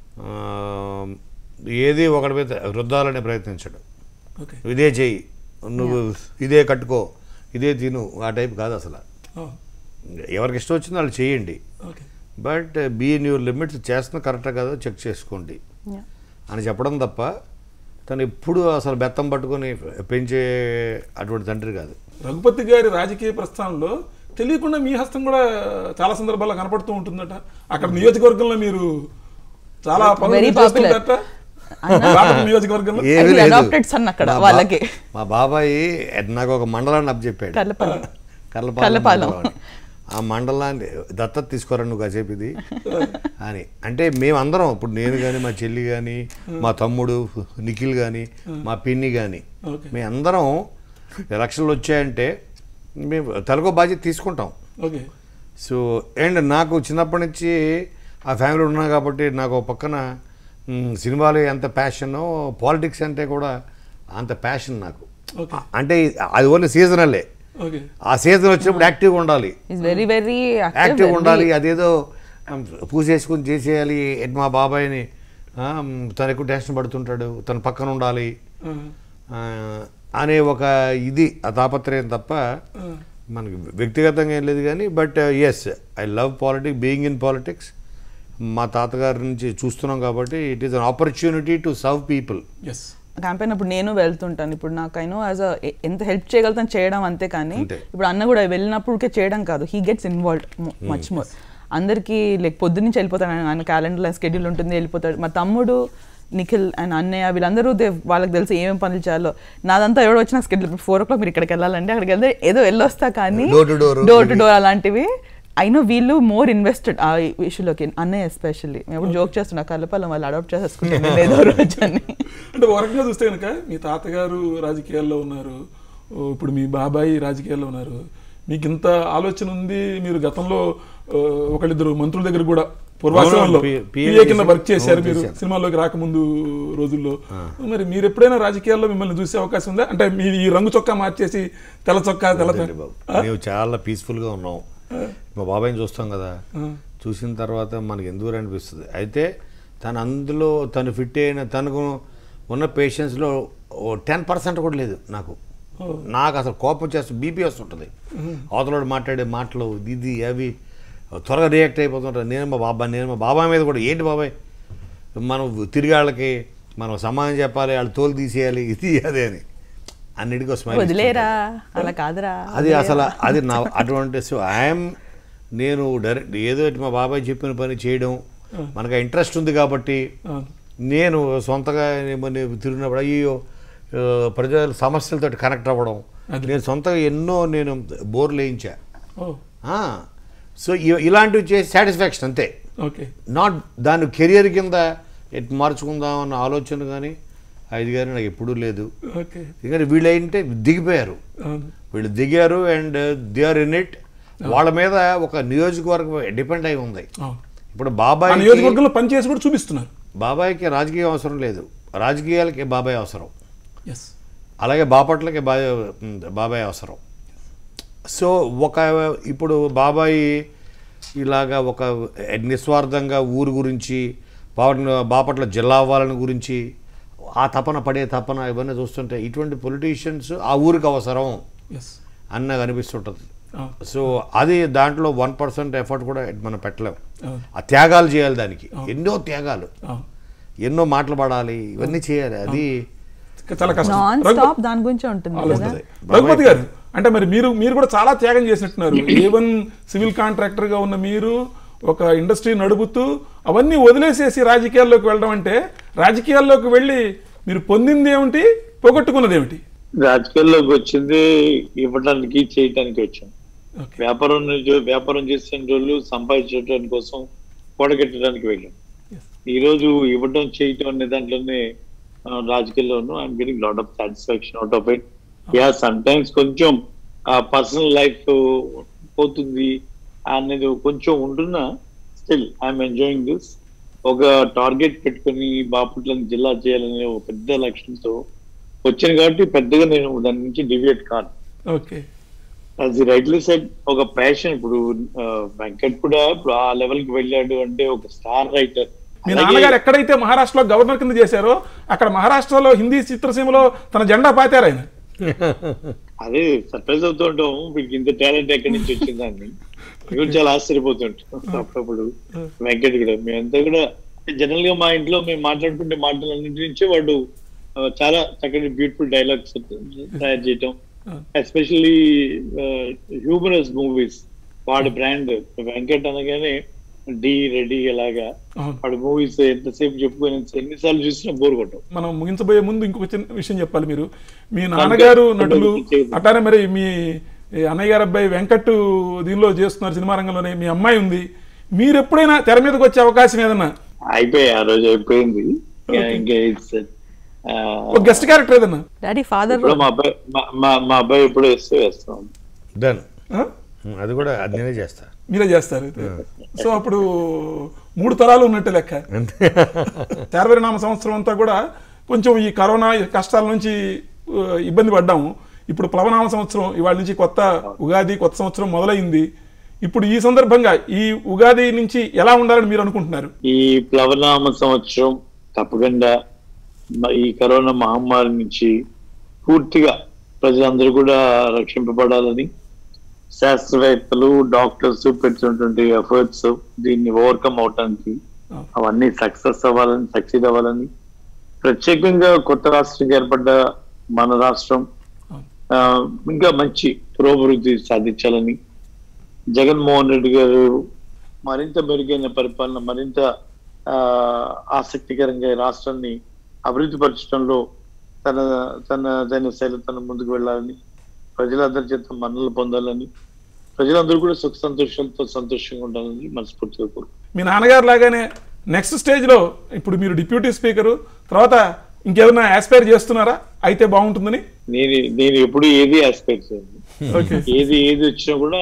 Speaker 5: ఏది ఒకటి మీద రుద్దాలనే ప్రయత్నించడు
Speaker 1: ఓకే
Speaker 5: ఇదే చెయ్యి నువ్వు ఇదే కట్టుకో ఇదే తిను ఆ టైప్ కాదు అసలు ఎవరికి ఇష్టం వచ్చిందో వాళ్ళు చేయండి
Speaker 1: okay
Speaker 5: but be in your limits చేస్తున్న కరెక్టా కాదో చెక్ చేసుకోండి
Speaker 2: Yeah.
Speaker 5: అని చెప్పడం తప్ప తను ఎప్పుడు అసలు బెత్తం పట్టుకొని పెంచే అటువంటి తండ్రి కాదు
Speaker 1: రఘుపతి గారి రాజకీయ ప్రస్థానంలో తెలియకుండా మీ హస్తం కూడా చాలా సందర్భాల్లో కనపడుతూ ఉంటుందట అక్కడ నియోజకవర్గంలో మీరు చాలా పనులు
Speaker 2: Very
Speaker 1: చేస్తుంటారట బాపట్ల నియోజకవర్గంలో
Speaker 5: ఏమీ
Speaker 2: Actually,
Speaker 5: లేదు.
Speaker 2: adopted son అక్కడ
Speaker 5: మా బా-
Speaker 2: వాళ్ళకి.
Speaker 5: మా బాబాయి నాకు ఒక మండలాన్ని అప్పచెప్పాడు
Speaker 2: కల్లపల్లి
Speaker 5: కల్లపాలెం
Speaker 2: కల్లపాలెం.
Speaker 5: మండలం అని. ఆ మండలాన్ని దత్తత తీసుకోరా నువ్వు కాసేపు ఇది అని అంటే మేమందరం ఇప్పుడు నేను కానీ మా చెల్లి కానీ మా తమ్ముడు నిఖిల్ కానీ మా పిన్ని కానీ
Speaker 1: Okay.
Speaker 5: మేమందరం ఎలక్షన్లు వచ్చాయంటే మేము తలకో బాధ్యత తీసుకుంటాం
Speaker 1: ఓకే
Speaker 5: సో అండ్ నాకు చిన్నప్పటి నుంచి ఆ ఫ్యామిలీ ఉన్నా కాబట్టి నాకు ఒక పక్కన మ్, సినిమాలు ఎంత ప్యాషనో పాలిటిక్స్ అంటే కూడా అంత ప్యాషన్ నాకు
Speaker 1: ఓకే
Speaker 5: అంటే అది ఓన్లీ సీజనల్లే
Speaker 1: ఓకే
Speaker 5: ఆ సీజన్ వచ్చినప్పుడు యాక్టివ్గా ఉండాలి
Speaker 2: ఈజ్ వెరీ వెరీ
Speaker 5: యాక్టివ్ ఉండాలి అదేదో ఉమ్, పూసేసుకుని చేసేయాలి ఎట్ మా బాబాయ్ని ఆ, ఉమ్, తను ఎక్కువ టెన్షన్ పడుతుంటాడు తన పక్కన ఉండాలి ఆ, అనే ఒక ఇది ఆ తాపత్రయం తప్ప మనకి వ్యక్తిగతంగా ఏం లేదు కానీ but yes I love politics being in politics మా తాతగారి నుంచి చూస్తున్నాం కాబట్టి it is an opportunity to serve people
Speaker 1: yes
Speaker 2: campaign అప్పుడు నేను వెళ్తుంటాను ఇప్పుడు నాకు అయినో యాజ్ అ ఎంత హెల్ప్ చేయగలుగుతాను చేయడం అంతే కానీ
Speaker 5: అంతే.
Speaker 2: ఇప్పుడు అన్న కూడా వెళ్ళినప్పుడుకే చేయడం కాదు he gets involved much more అందరికీ లైక్ పొద్దు నుంచి వెళ్ళిపోతాడు ఆయన- ఆయన క్యాలెండర్లో స్కెడ్యూల్ ఉంటుంది వెళ్ళిపోతాడు మా తమ్ముడు నిఖిల్ అండ్ అన్నయ్య వీళ్ళందరూ దే వాళ్ళకి తెలిసి ఏమేమి పనులు చేయాలో నాదంతా ఎవడో వచ్చిన స్కెడ్యూల్ ఫోర్ ఓ క్లాక్ మీరు ఇక్కడికి వెళ్ళాలంటే అక్కడికి వెళ్తే ఏదో వెళ్ళొస్తా కానీ
Speaker 5: Door to door.
Speaker 2: Door to door అలాంటివి అయినా వీళ్ళు మోర్ ఇన్వెస్టెడ్ ఆ ఇష్యూలోకి అన్నయ్య ఎస్పెషల్లీ మేము జోక్ చేస్తున్నా కలపలం వాళ్ళు అడాప్ట్ చేసేసుకుంటాం ఏదో రోజు అని
Speaker 1: అంటే ఒక రకంగా చూస్తే కనుక మీ తాతగారు రాజకీయాల్లో ఉన్నారు ఓ, ఇప్పుడు మీ బాబాయి రాజకీయాల్లో ఉన్నారు మీకు ఇంత ఆలోచన ఉంది మీరు గతంలో ఆ, ఒకళ్ళిద్దరు మంత్రుల దగ్గర కూడా పూర్వాశ్రమంలో
Speaker 5: అవును, P- PA
Speaker 1: పిఏ కింద
Speaker 5: చేశాను.
Speaker 1: వర్క్ చేశారు
Speaker 5: అవును,
Speaker 1: మీరు
Speaker 5: చేశాను.
Speaker 1: సినిమాల్లోకి రాకముందు రోజుల్లో మరి మీరు ఎప్పుడైనా రాజకీయాల్లో మిమ్మల్ని చూసే అవకాశం ఉందా అంటే మీ ఈ రంగు చొక్కా మార్చేసి తెల్ల చొక్కా తెల్ల
Speaker 5: వద్దండి బాబు మేము చాలా పీస్ఫుల్గా ఉన్నాం మా బాబాయ్ని చూస్తాం కదా చూసిన తర్వాత మనకి ఎందుకు అనిపిస్తుంది అయితే తను అందులో తను ఫిట్ అయిన తనకు ఉన్న పేషెంట్స్లో టెన్ పర్సెంట్ కూడా లేదు నాకు నాకు అసలు కోపం చేస్తుంది బీపీ వస్తుంటుంది అవతలోడు మాట్లాడే మాటలు ఇది అవి త్వరగా రియాక్ట్ అయిపోతుంటారు నేను మా బాబాయ్ నేను మా బాబాయ్ మీద కూడా ఏంటి బాబాయ్ మనం తిరిగి వాళ్ళకి మనం సమాధానం చెప్పాలి వాళ్ళు తోలు తీసేయాలి ఇది అదే అని అన్నిటికీ స్మైల్
Speaker 2: వదిలేరా అలా కాదురా
Speaker 5: అది అసలు అది నా అటువంటి సో ఐఎమ్ నేను డైరెక్ట్ ఏదో ఒకటి మా బాబాయ్ చెప్పిన పని చేయడం మనకు ఇంట్రెస్ట్ ఉంది కాబట్టి
Speaker 1: అవును.
Speaker 5: నేను సొంతగా ఏమని తిరిగినప్పుడు అయ్యో ఆ, ప్రజల సమస్యలతో కనెక్ట్ అవ్వడం
Speaker 1: అది.
Speaker 5: నేను సొంతగా ఎన్నో నేను బోర్లు వేయించా
Speaker 1: ఓ
Speaker 5: ఆ, సో ఇ- ఇలాంటివి చేసి సాటిస్ఫాక్షన్ అంతే
Speaker 1: ఓకే
Speaker 5: నాట్ దాని కెరియర్ కింద ఎట్ మార్చుకుందాం అన్న ఆలోచన కానీ అది కానీ నాకు ఎప్పుడూ లేదు
Speaker 1: ఓకే
Speaker 5: ఎందుకంటే వీళ్ళు ఏంటంటే దిగిపోయారు
Speaker 1: అవును
Speaker 5: వీళ్ళు దిగారు and they are in it వాళ్ళ మీద ఒక నియోజకవర్గం డిపెండ్ అయి ఉంది
Speaker 1: అవును
Speaker 5: ఇప్పుడు
Speaker 1: ఆ
Speaker 5: బాబాయ్
Speaker 1: నియోజకవర్గంలో పనిచేసి కూడా చూపిస్తున్నారు
Speaker 5: బాబాయ్కి రాజకీయం అవసరం లేదు రాజకీయాలకి బాబాయ్ అవసరం
Speaker 1: ఎస్
Speaker 5: అలాగే బాపట్లకి బా బాబాయ్ అవసరం సో ఒక ఇప్పుడు బాబాయ్ ఇలాగా ఒక నిస్వార్థంగా ఊరు గురించి బాపట్ల బాపట్ల జిల్లా అవ్వాలని గురించి ఆ తపన పడే తపన ఇవన్నీ చూస్తుంటే ఇటువంటి పొలిటీషియన్స్ ఆ ఊరికి అవసరం
Speaker 1: ఎస్
Speaker 5: అన్న అనిపిస్తుంటుంది
Speaker 1: అవును
Speaker 5: సో అది దాంట్లో వన్ పర్సెంట్ ఎఫర్ట్ కూడా మనం పెట్టలేం
Speaker 1: అవును
Speaker 5: ఆ త్యాగాలు చేయాలి దానికి ఎన్నో త్యాగాలు
Speaker 1: అవును
Speaker 5: ఎన్నో మాటలు పడాలి ఇవన్నీ చేయాలి అది
Speaker 1: ఇంకా చాలా కష్టం
Speaker 2: నాన్
Speaker 1: రఘు-
Speaker 2: స్టాప్ దాని గురించే ఉంటుంది కదా
Speaker 1: ఆలోచించదు. రఘుపతి గారు అంటే మరి మీరు మీరు కూడా చాలా త్యాగం చేసినట్టున్నారు ఏవన్ సివిల్ కాంట్రాక్టర్ గా ఉన్న మీరు ఒక ఇండస్ట్రీ నడుపుతూ అవన్నీ వదిలేసేసి రాజకీయాల్లోకి వెళ్ళడం అంటే రాజకీయాల్లోకి వెళ్ళి మీరు పొందింది ఏమిటి పోగొట్టుకున్నది ఏమిటి
Speaker 4: రాజకీయాల్లోకి వచ్చింది ఇవ్వడానికి చేయటానికి వచ్చాం
Speaker 1: ఓకే
Speaker 4: వ్యాపారం నుంచి వ్యాపారం చేసిన రోజులు సంపాదించడానికి కోసం కూడగట్టడానికి వెళ్ళాం ఈ రోజు ఇవ్వడం చేయటం అనే దాంట్లోనే ఆ, రాజకీయాల్లోనూ I'm getting lot of satisfaction out of it yeah sometimes కొంచెం పర్సనల్ లైఫ్ పోతుంది అనేది కొంచెం ఉంటున్నా స్టిల్ ఐఎమ్ ఎంజాయింగ్ దిస్ ఒక టార్గెట్ పెట్టుకొని బాపట్లను జిల్లా చేయాలనే ఒక పెద్ద లక్ష్యంతో వచ్చాను కాబట్టి పెద్దగా నేను దాని నుంచి డివియేట్ కాను
Speaker 1: ఓకే
Speaker 4: అది రైట్లీ సెట్ ఒక ప్యాషన్ ఇప్పుడు ఆ, వెంకట్ కూడా ఇప్పుడు ఆ లెవెల్ కి వెళ్ళాడు అంటే ఒక స్టార్ రైటర్
Speaker 1: మీ నాన్నగారు ఎక్కడైతే మహారాష్ట్రలో గవర్నర్ కింద చేశారో అక్కడ మహారాష్ట్రలో హిందీ చిత్రసీమలో తన జెండా పాతారు ఆయన
Speaker 4: అదే సర్ప్రైజ్ అవుతూ ఉంటాం వీడికి ఇంత టాలెంట్ ఎక్కడి నుంచి వచ్చిందని మేము చాలా ఆశ్చర్యపోతుంటాం అప్పుడప్పుడు వెంకట్ కూడా మేమంతా కూడా జనరల్ గా మా ఇంట్లో మేము మాట్లాడుకుంటే మాటలన్నింటి నుంచి వాడు ఆ, చాలా చక్కటి బ్యూటిఫుల్ డైలాగ్స్ తయారు చేయటం ఎస్పెషల్లీ హ్యూమరస్ మూవీస్ వాడి బ్రాండ్ వెంకట్ అనగానే డి రెడీ అలాగా
Speaker 1: అవును.
Speaker 4: వాడి మూవీస్ ఎంతసేపు చెప్పుకొని ఎన్నిసార్లు చూసినా బోర్ కొట్టం
Speaker 1: మనం ముగించబోయే ముందు ఇంకొక చిన్న విషయం చెప్పాలి మీరు మీ నాన్నగారు నటులు అట్లానే మరి మీ ఈ అన్నయ్య గారు అబ్బాయి వెంకట్ దీనిలో చేస్తున్నారు సినిమా రంగంలోనే మీ అమ్మాయి ఉంది మీరు ఎప్పుడైనా తెర మీదకి వచ్చే అవకాశం ఏదన్నా
Speaker 4: అయిపోయి ఆ రోజు అయిపోయింది ఇంకా it's, ఆ,
Speaker 1: ఒక గెస్ట్ క్యారెక్టర్ ఏదన్నా
Speaker 2: డాడీ ఫాదర్
Speaker 4: ఇప్పుడు మా అబ్బాయి మా- మా- మా అబ్బాయి ఎప్పుడు వేస్తే వేస్తాం
Speaker 5: డన్
Speaker 1: ఆ?
Speaker 5: అది కూడా అది నేనే చేస్తా
Speaker 1: మీరే చేస్తారు అయితే. సో అప్పుడు మూడు తరాలు ఉన్నట్టు లెక్క
Speaker 5: అంతే
Speaker 1: శార్వరినామ సంవత్సరం అంతా కూడా కొంచెం ఈ కరోనా కష్టాల నుంచి ఆ, ఇబ్బంది పడ్డాము ఇప్పుడు ప్లవనామ సంవత్సరం ఇవాళ నుంచి కొత్త ఉగాది కొత్త సంవత్సరం మొదలైంది ఇప్పుడు ఈ సందర్భంగా ఈ ఉగాది నుంచి ఎలా ఉండాలని మీరు అనుకుంటున్నారు
Speaker 4: ఈ ప్లవనామ సంవత్సరం తప్పకుండా మ- ఈ కరోనా మహమ్మారి నుంచి పూర్తిగా ప్రజలందరూ కూడా రక్షింపబడాలని శాస్త్రవేత్తలు డాక్టర్స్ పెట్టినటువంటి ఎఫర్ట్స్ దీన్ని ఓవర్కమ్ అవటానికి అవన్నీ సక్సెస్ అవ్వాలని సక్సీడ్ అవ్వాలని ప్రత్యేకంగా కొత్త రాష్ట్రం ఏర్పడ్డ మన రాష్ట్రం ఆ, ఇంకా మంచి పురోభివృద్ధి సాధించాలని జగన్మోహన్ రెడ్డి గారు మరింత మెరుగైన పరిపాలన మరింత ఆ, ఆసక్తికరంగా ఈ రాష్ట్రాన్ని అభివృద్ధి పరచడంలో తన తన తన శైలి తన ముందుకు వెళ్ళాలని ప్రజలందరి చేత మన్నలు పొందాలని ప్రజలందరూ కూడా సుఖ సంతోషాలతో సంతోషంగా ఉండాలని మనస్ఫూర్తిగా కోరుకుంటున్నాను
Speaker 1: మీ నాన్నగారు లాగానే నెక్స్ట్ స్టేజ్లో ఇప్పుడు మీరు డిప్యూటీ స్పీకరు తర్వాత ఇంకేమైనా ఆస్పైర్ చేస్తున్నారా అయితే బాగుంటుందని
Speaker 4: నేను నేను ఎప్పుడు ఏది ఆస్పెక్ట్ చేయను
Speaker 1: ఓకే
Speaker 4: ఏది ఏది వచ్చినా కూడా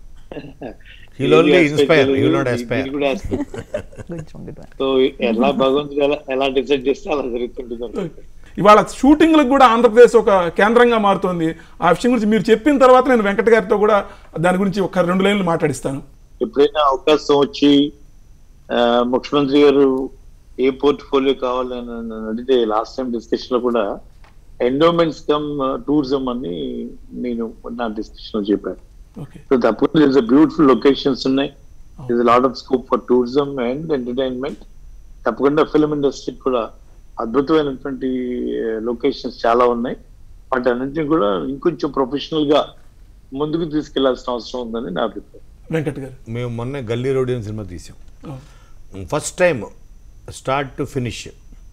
Speaker 5: He'll only
Speaker 4: ఏది aspect
Speaker 5: inspire,
Speaker 4: చేయలేదు,
Speaker 5: he will not
Speaker 4: ఇది-
Speaker 5: aspire.
Speaker 4: ఇది కూడా aspect.
Speaker 2: కొంచెం good one.
Speaker 4: సో ఎలా భగవంతుడు ఎలా ఎలా డిసైడ్ చేస్తే అలా జరుగుతుంటుంది అనుకుంటా.
Speaker 1: ఇవాళ షూటింగ్లకు కూడా ఆంధ్రప్రదేశ్ ఒక కేంద్రంగా మారుతోంది ఆ విషయం గురించి మీరు చెప్పిన తర్వాత నేను వెంకట గారితో కూడా దాని గురించి ఒక రెండు లైన్లు మాట్లాడిస్తాను
Speaker 4: ఎప్పుడైనా అవకాశం వచ్చి ఆ, ముఖ్యమంత్రి గారు ఏ పోర్ట్ఫోలియో కావాలని నన్ను అడిగితే లాస్ట్ టైం డిస్కషన్ లో కూడా ఎండోమెంట్స్ కమ్ టూరిజం అని నేను నా డిస్కషన్ లో చెప్పాను
Speaker 1: ఓకే
Speaker 4: సో తప్పకుండా ఇస్ బ్యూటిఫుల్ లొకేషన్స్ ఉన్నాయి is lot of scope for tourism and entertainment తప్పకుండా ఫిల్మ్ ఇండస్ట్రీ కూడా అద్భుతమైనటువంటి లొకేషన్స్ చాలా ఉన్నాయి వాటి అన్నింటినీ కూడా ఇంకొంచెం ప్రొఫెషనల్ గా ముందుకు తీసుకెళ్లాల్సిన అవసరం ఉందని నా అభిప్రాయం
Speaker 1: వెంకట్ గారు
Speaker 5: మేము మొన్న గల్లీ రోడ్ అని సినిమా తీసాం
Speaker 1: అవును.
Speaker 5: First time start to finish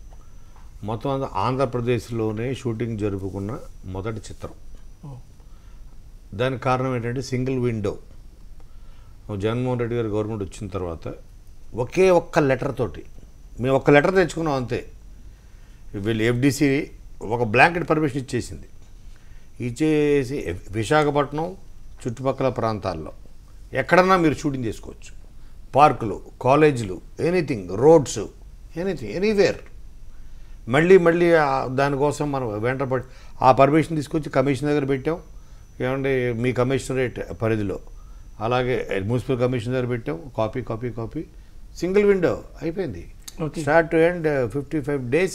Speaker 5: మొత్తం అంతా ఆంధ్రప్రదేశ్లోనే షూటింగ్ జరుపుకున్న మొదటి చిత్రం
Speaker 1: ఓ.
Speaker 5: దానికి కారణం ఏంటంటే సింగిల్ విండో జగన్మోహన్ రెడ్డి గారు గవర్నమెంట్ వచ్చిన తర్వాత ఒకే ఒక్క లెటర్ తోటి మేము ఒక్క లెటర్ తెచ్చుకున్నాం అంతే వీళ్ళు ఎఫ్డిసి ఒక బ్లాంకెట్ పర్మిషన్ ఇచ్చేసింది ఇచ్చేసి విశాఖపట్నం చుట్టుపక్కల ప్రాంతాల్లో ఎక్కడన్నా మీరు షూటింగ్ చేసుకోవచ్చు పార్కులు కాలేజీలు ఎనీథింగ్ రోడ్స్ ఎనీథింగ్ ఎనీవేర్ మళ్ళీ మళ్ళీ ఆ దానికోసం మనం వెంటపడి ఆ పర్మిషన్ తీసుకొచ్చి కమిషన్ దగ్గర పెట్టాం ఏమంటే మీ కమిషనరేట్ పరిధిలో అలాగే మున్సిపల్ కమిషన్ దగ్గర పెట్టాం copy copy copy single window అయిపోయింది
Speaker 1: Okay.
Speaker 5: Start to end fifty five days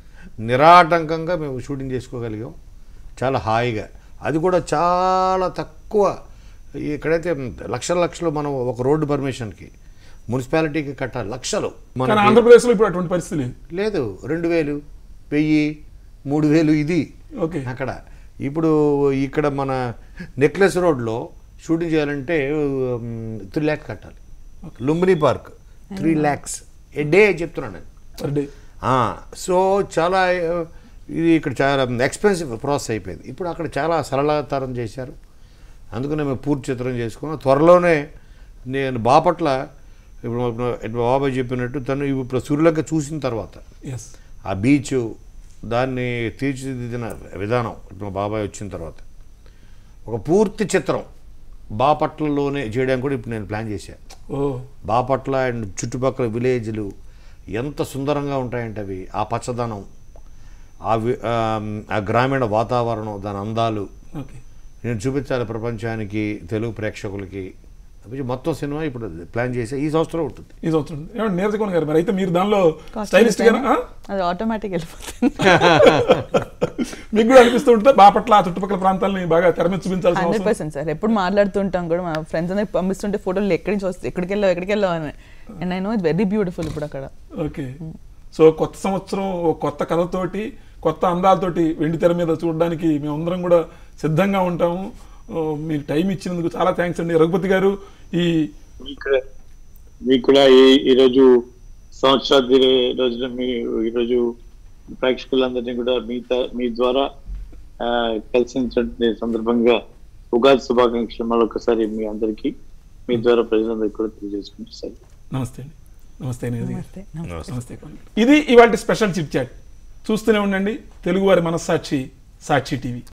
Speaker 5: నిరాటంకంగా మేము షూటింగ్ చేసుకోగలిగాం చాలా హాయిగా అది కూడా చాలా తక్కువ ఇక్కడైతే లక్షల లక్షలు మనం ఒక రోడ్డు పర్మిషన్కి మున్సిపాలిటీకి కట్టాలి లక్షలు
Speaker 1: కానీ
Speaker 5: మనకి-
Speaker 1: ఆంధ్రప్రదేశ్లో ఇప్పుడు అటువంటి పరిస్థితి లేదు
Speaker 5: లేదు రెండు వేలు వెయ్యి మూడు వేలు ఇది
Speaker 1: ఓకే
Speaker 5: అక్కడ ఇప్పుడు ఇక్కడ మన నెక్లెస్ రోడ్లో షూటింగ్ చేయాలంటే త్రీ ల్యాక్స్ కట్టాలి Lumbini park three lakhs a day చెప్తున్నాను నేను
Speaker 1: పర్ డే
Speaker 5: ఆ, సో చాలా ఆ, ఇది ఇక్కడ చాలా ఎక్స్పెన్సివ్ ప్రాసెస్ అయిపోయింది ఇప్పుడు అక్కడ చాలా సరళతరం చేశారు అందుకనే మేము పూర్తి చిత్రం చేసుకున్నాం త్వరలోనే నేను బాపట్ల ఇప్పుడు మా- మా బాబాయ్ చెప్పినట్టు తను ఇప్పుడు సూర్యలంక చూసిన తర్వాత
Speaker 1: ఎస్
Speaker 5: ఆ బీచ్ దాన్ని తీర్చిదిద్దిన విధానం ఇప్పుడు మా బాబాయ్ వచ్చిన తర్వాత ఒక పూర్తి చిత్రం బాపట్లలోనే చేయడానికి కూడా ఇప్పుడు నేను ప్లాన్ చేశాను
Speaker 1: ఓ
Speaker 5: బాపట్ల అండ్ చుట్టుపక్కల విలేజ్లు ఎంత సుందరంగా ఉంటాయంటే అవి ఆ పచ్చదనం ఆ వి- ఆ, ఆ గ్రామీణ వాతావరణం దాని అందాలు
Speaker 1: ఓకే
Speaker 5: నేను చూపించాలి ప్రపంచానికి తెలుగు ప్రేక్షకులకి అవి మొత్తం సినిమా ఇప్పుడు ప్లాన్ చేసే ఈ సంవత్సరం ఉంటుంది
Speaker 1: ఈ సంవత్సరం ఏమంటే నీరజకోన్ గారు మరి అయితే మీరు దానిలో
Speaker 2: Costume
Speaker 1: స్టైలిస్ట్
Speaker 2: design
Speaker 1: గా
Speaker 2: అది ఆటోమేటిక్ వెళ్ళిపోతుంది
Speaker 1: మీకు కూడా అనిపిస్తూ ఉంటుంది బాపట్ల ఆ చుట్టుపక్కల ప్రాంతాలని బాగా తెర మీద చూపించాల్సిన
Speaker 2: హండ్రెడ్
Speaker 1: అవసరం
Speaker 2: పర్సెంట్ సార్ ఎప్పుడు మాట్లాడుతుంటాం కూడా మా ఫ్రెండ్స్ అందరికి పంపిస్తుంటే ఫోటోలు ఎక్కడి నుంచి వస్తాయి ఎక్కడికి వెళ్ళావు ఎక్కడికి వెళ్ళావు అని and I know it's very beautiful ఇప్పుడు అక్కడ
Speaker 1: ఓకే సో కొత్త సంవత్సరం ఓ కొత్త కథతోటి కొత్త అందాలతోటి వెండి తెర మీద చూడడానికి మేమందరం కూడా సిద్ధంగా ఉంటాము ఓ, మీరు టైం ఇచ్చినందుకు చాలా థ్యాంక్స్ అండి రఘుపతి గారు ఈ
Speaker 4: మీకు కూడా- మీకు కూడా ఈ ఈరోజు సంవత్సరాది రోజున మీ ఈరోజు ప్రేక్షకులందరినీ కూడా మీ త- మీ ద్వారా ఆ, కలిసినటువంటి సందర్భంగా ఉగాది శుభాకాంక్షలు మరొకసారి మీ అందరికీ మీ ద్వారా ప్రజలందరికీ కూడా తెలియజేసుకుంటూ సరే
Speaker 1: నమస్తే అండి నమస్తే నీరజ్ గారు.
Speaker 2: నమస్తే
Speaker 1: నమస్తే కోన్ గారు. ఇది ఇవాళ స్పెషల్ చిట్ చాట్ చూస్తూనే ఉండండి తెలుగువారి మనస్సాక్షి సాక్షి టీవీ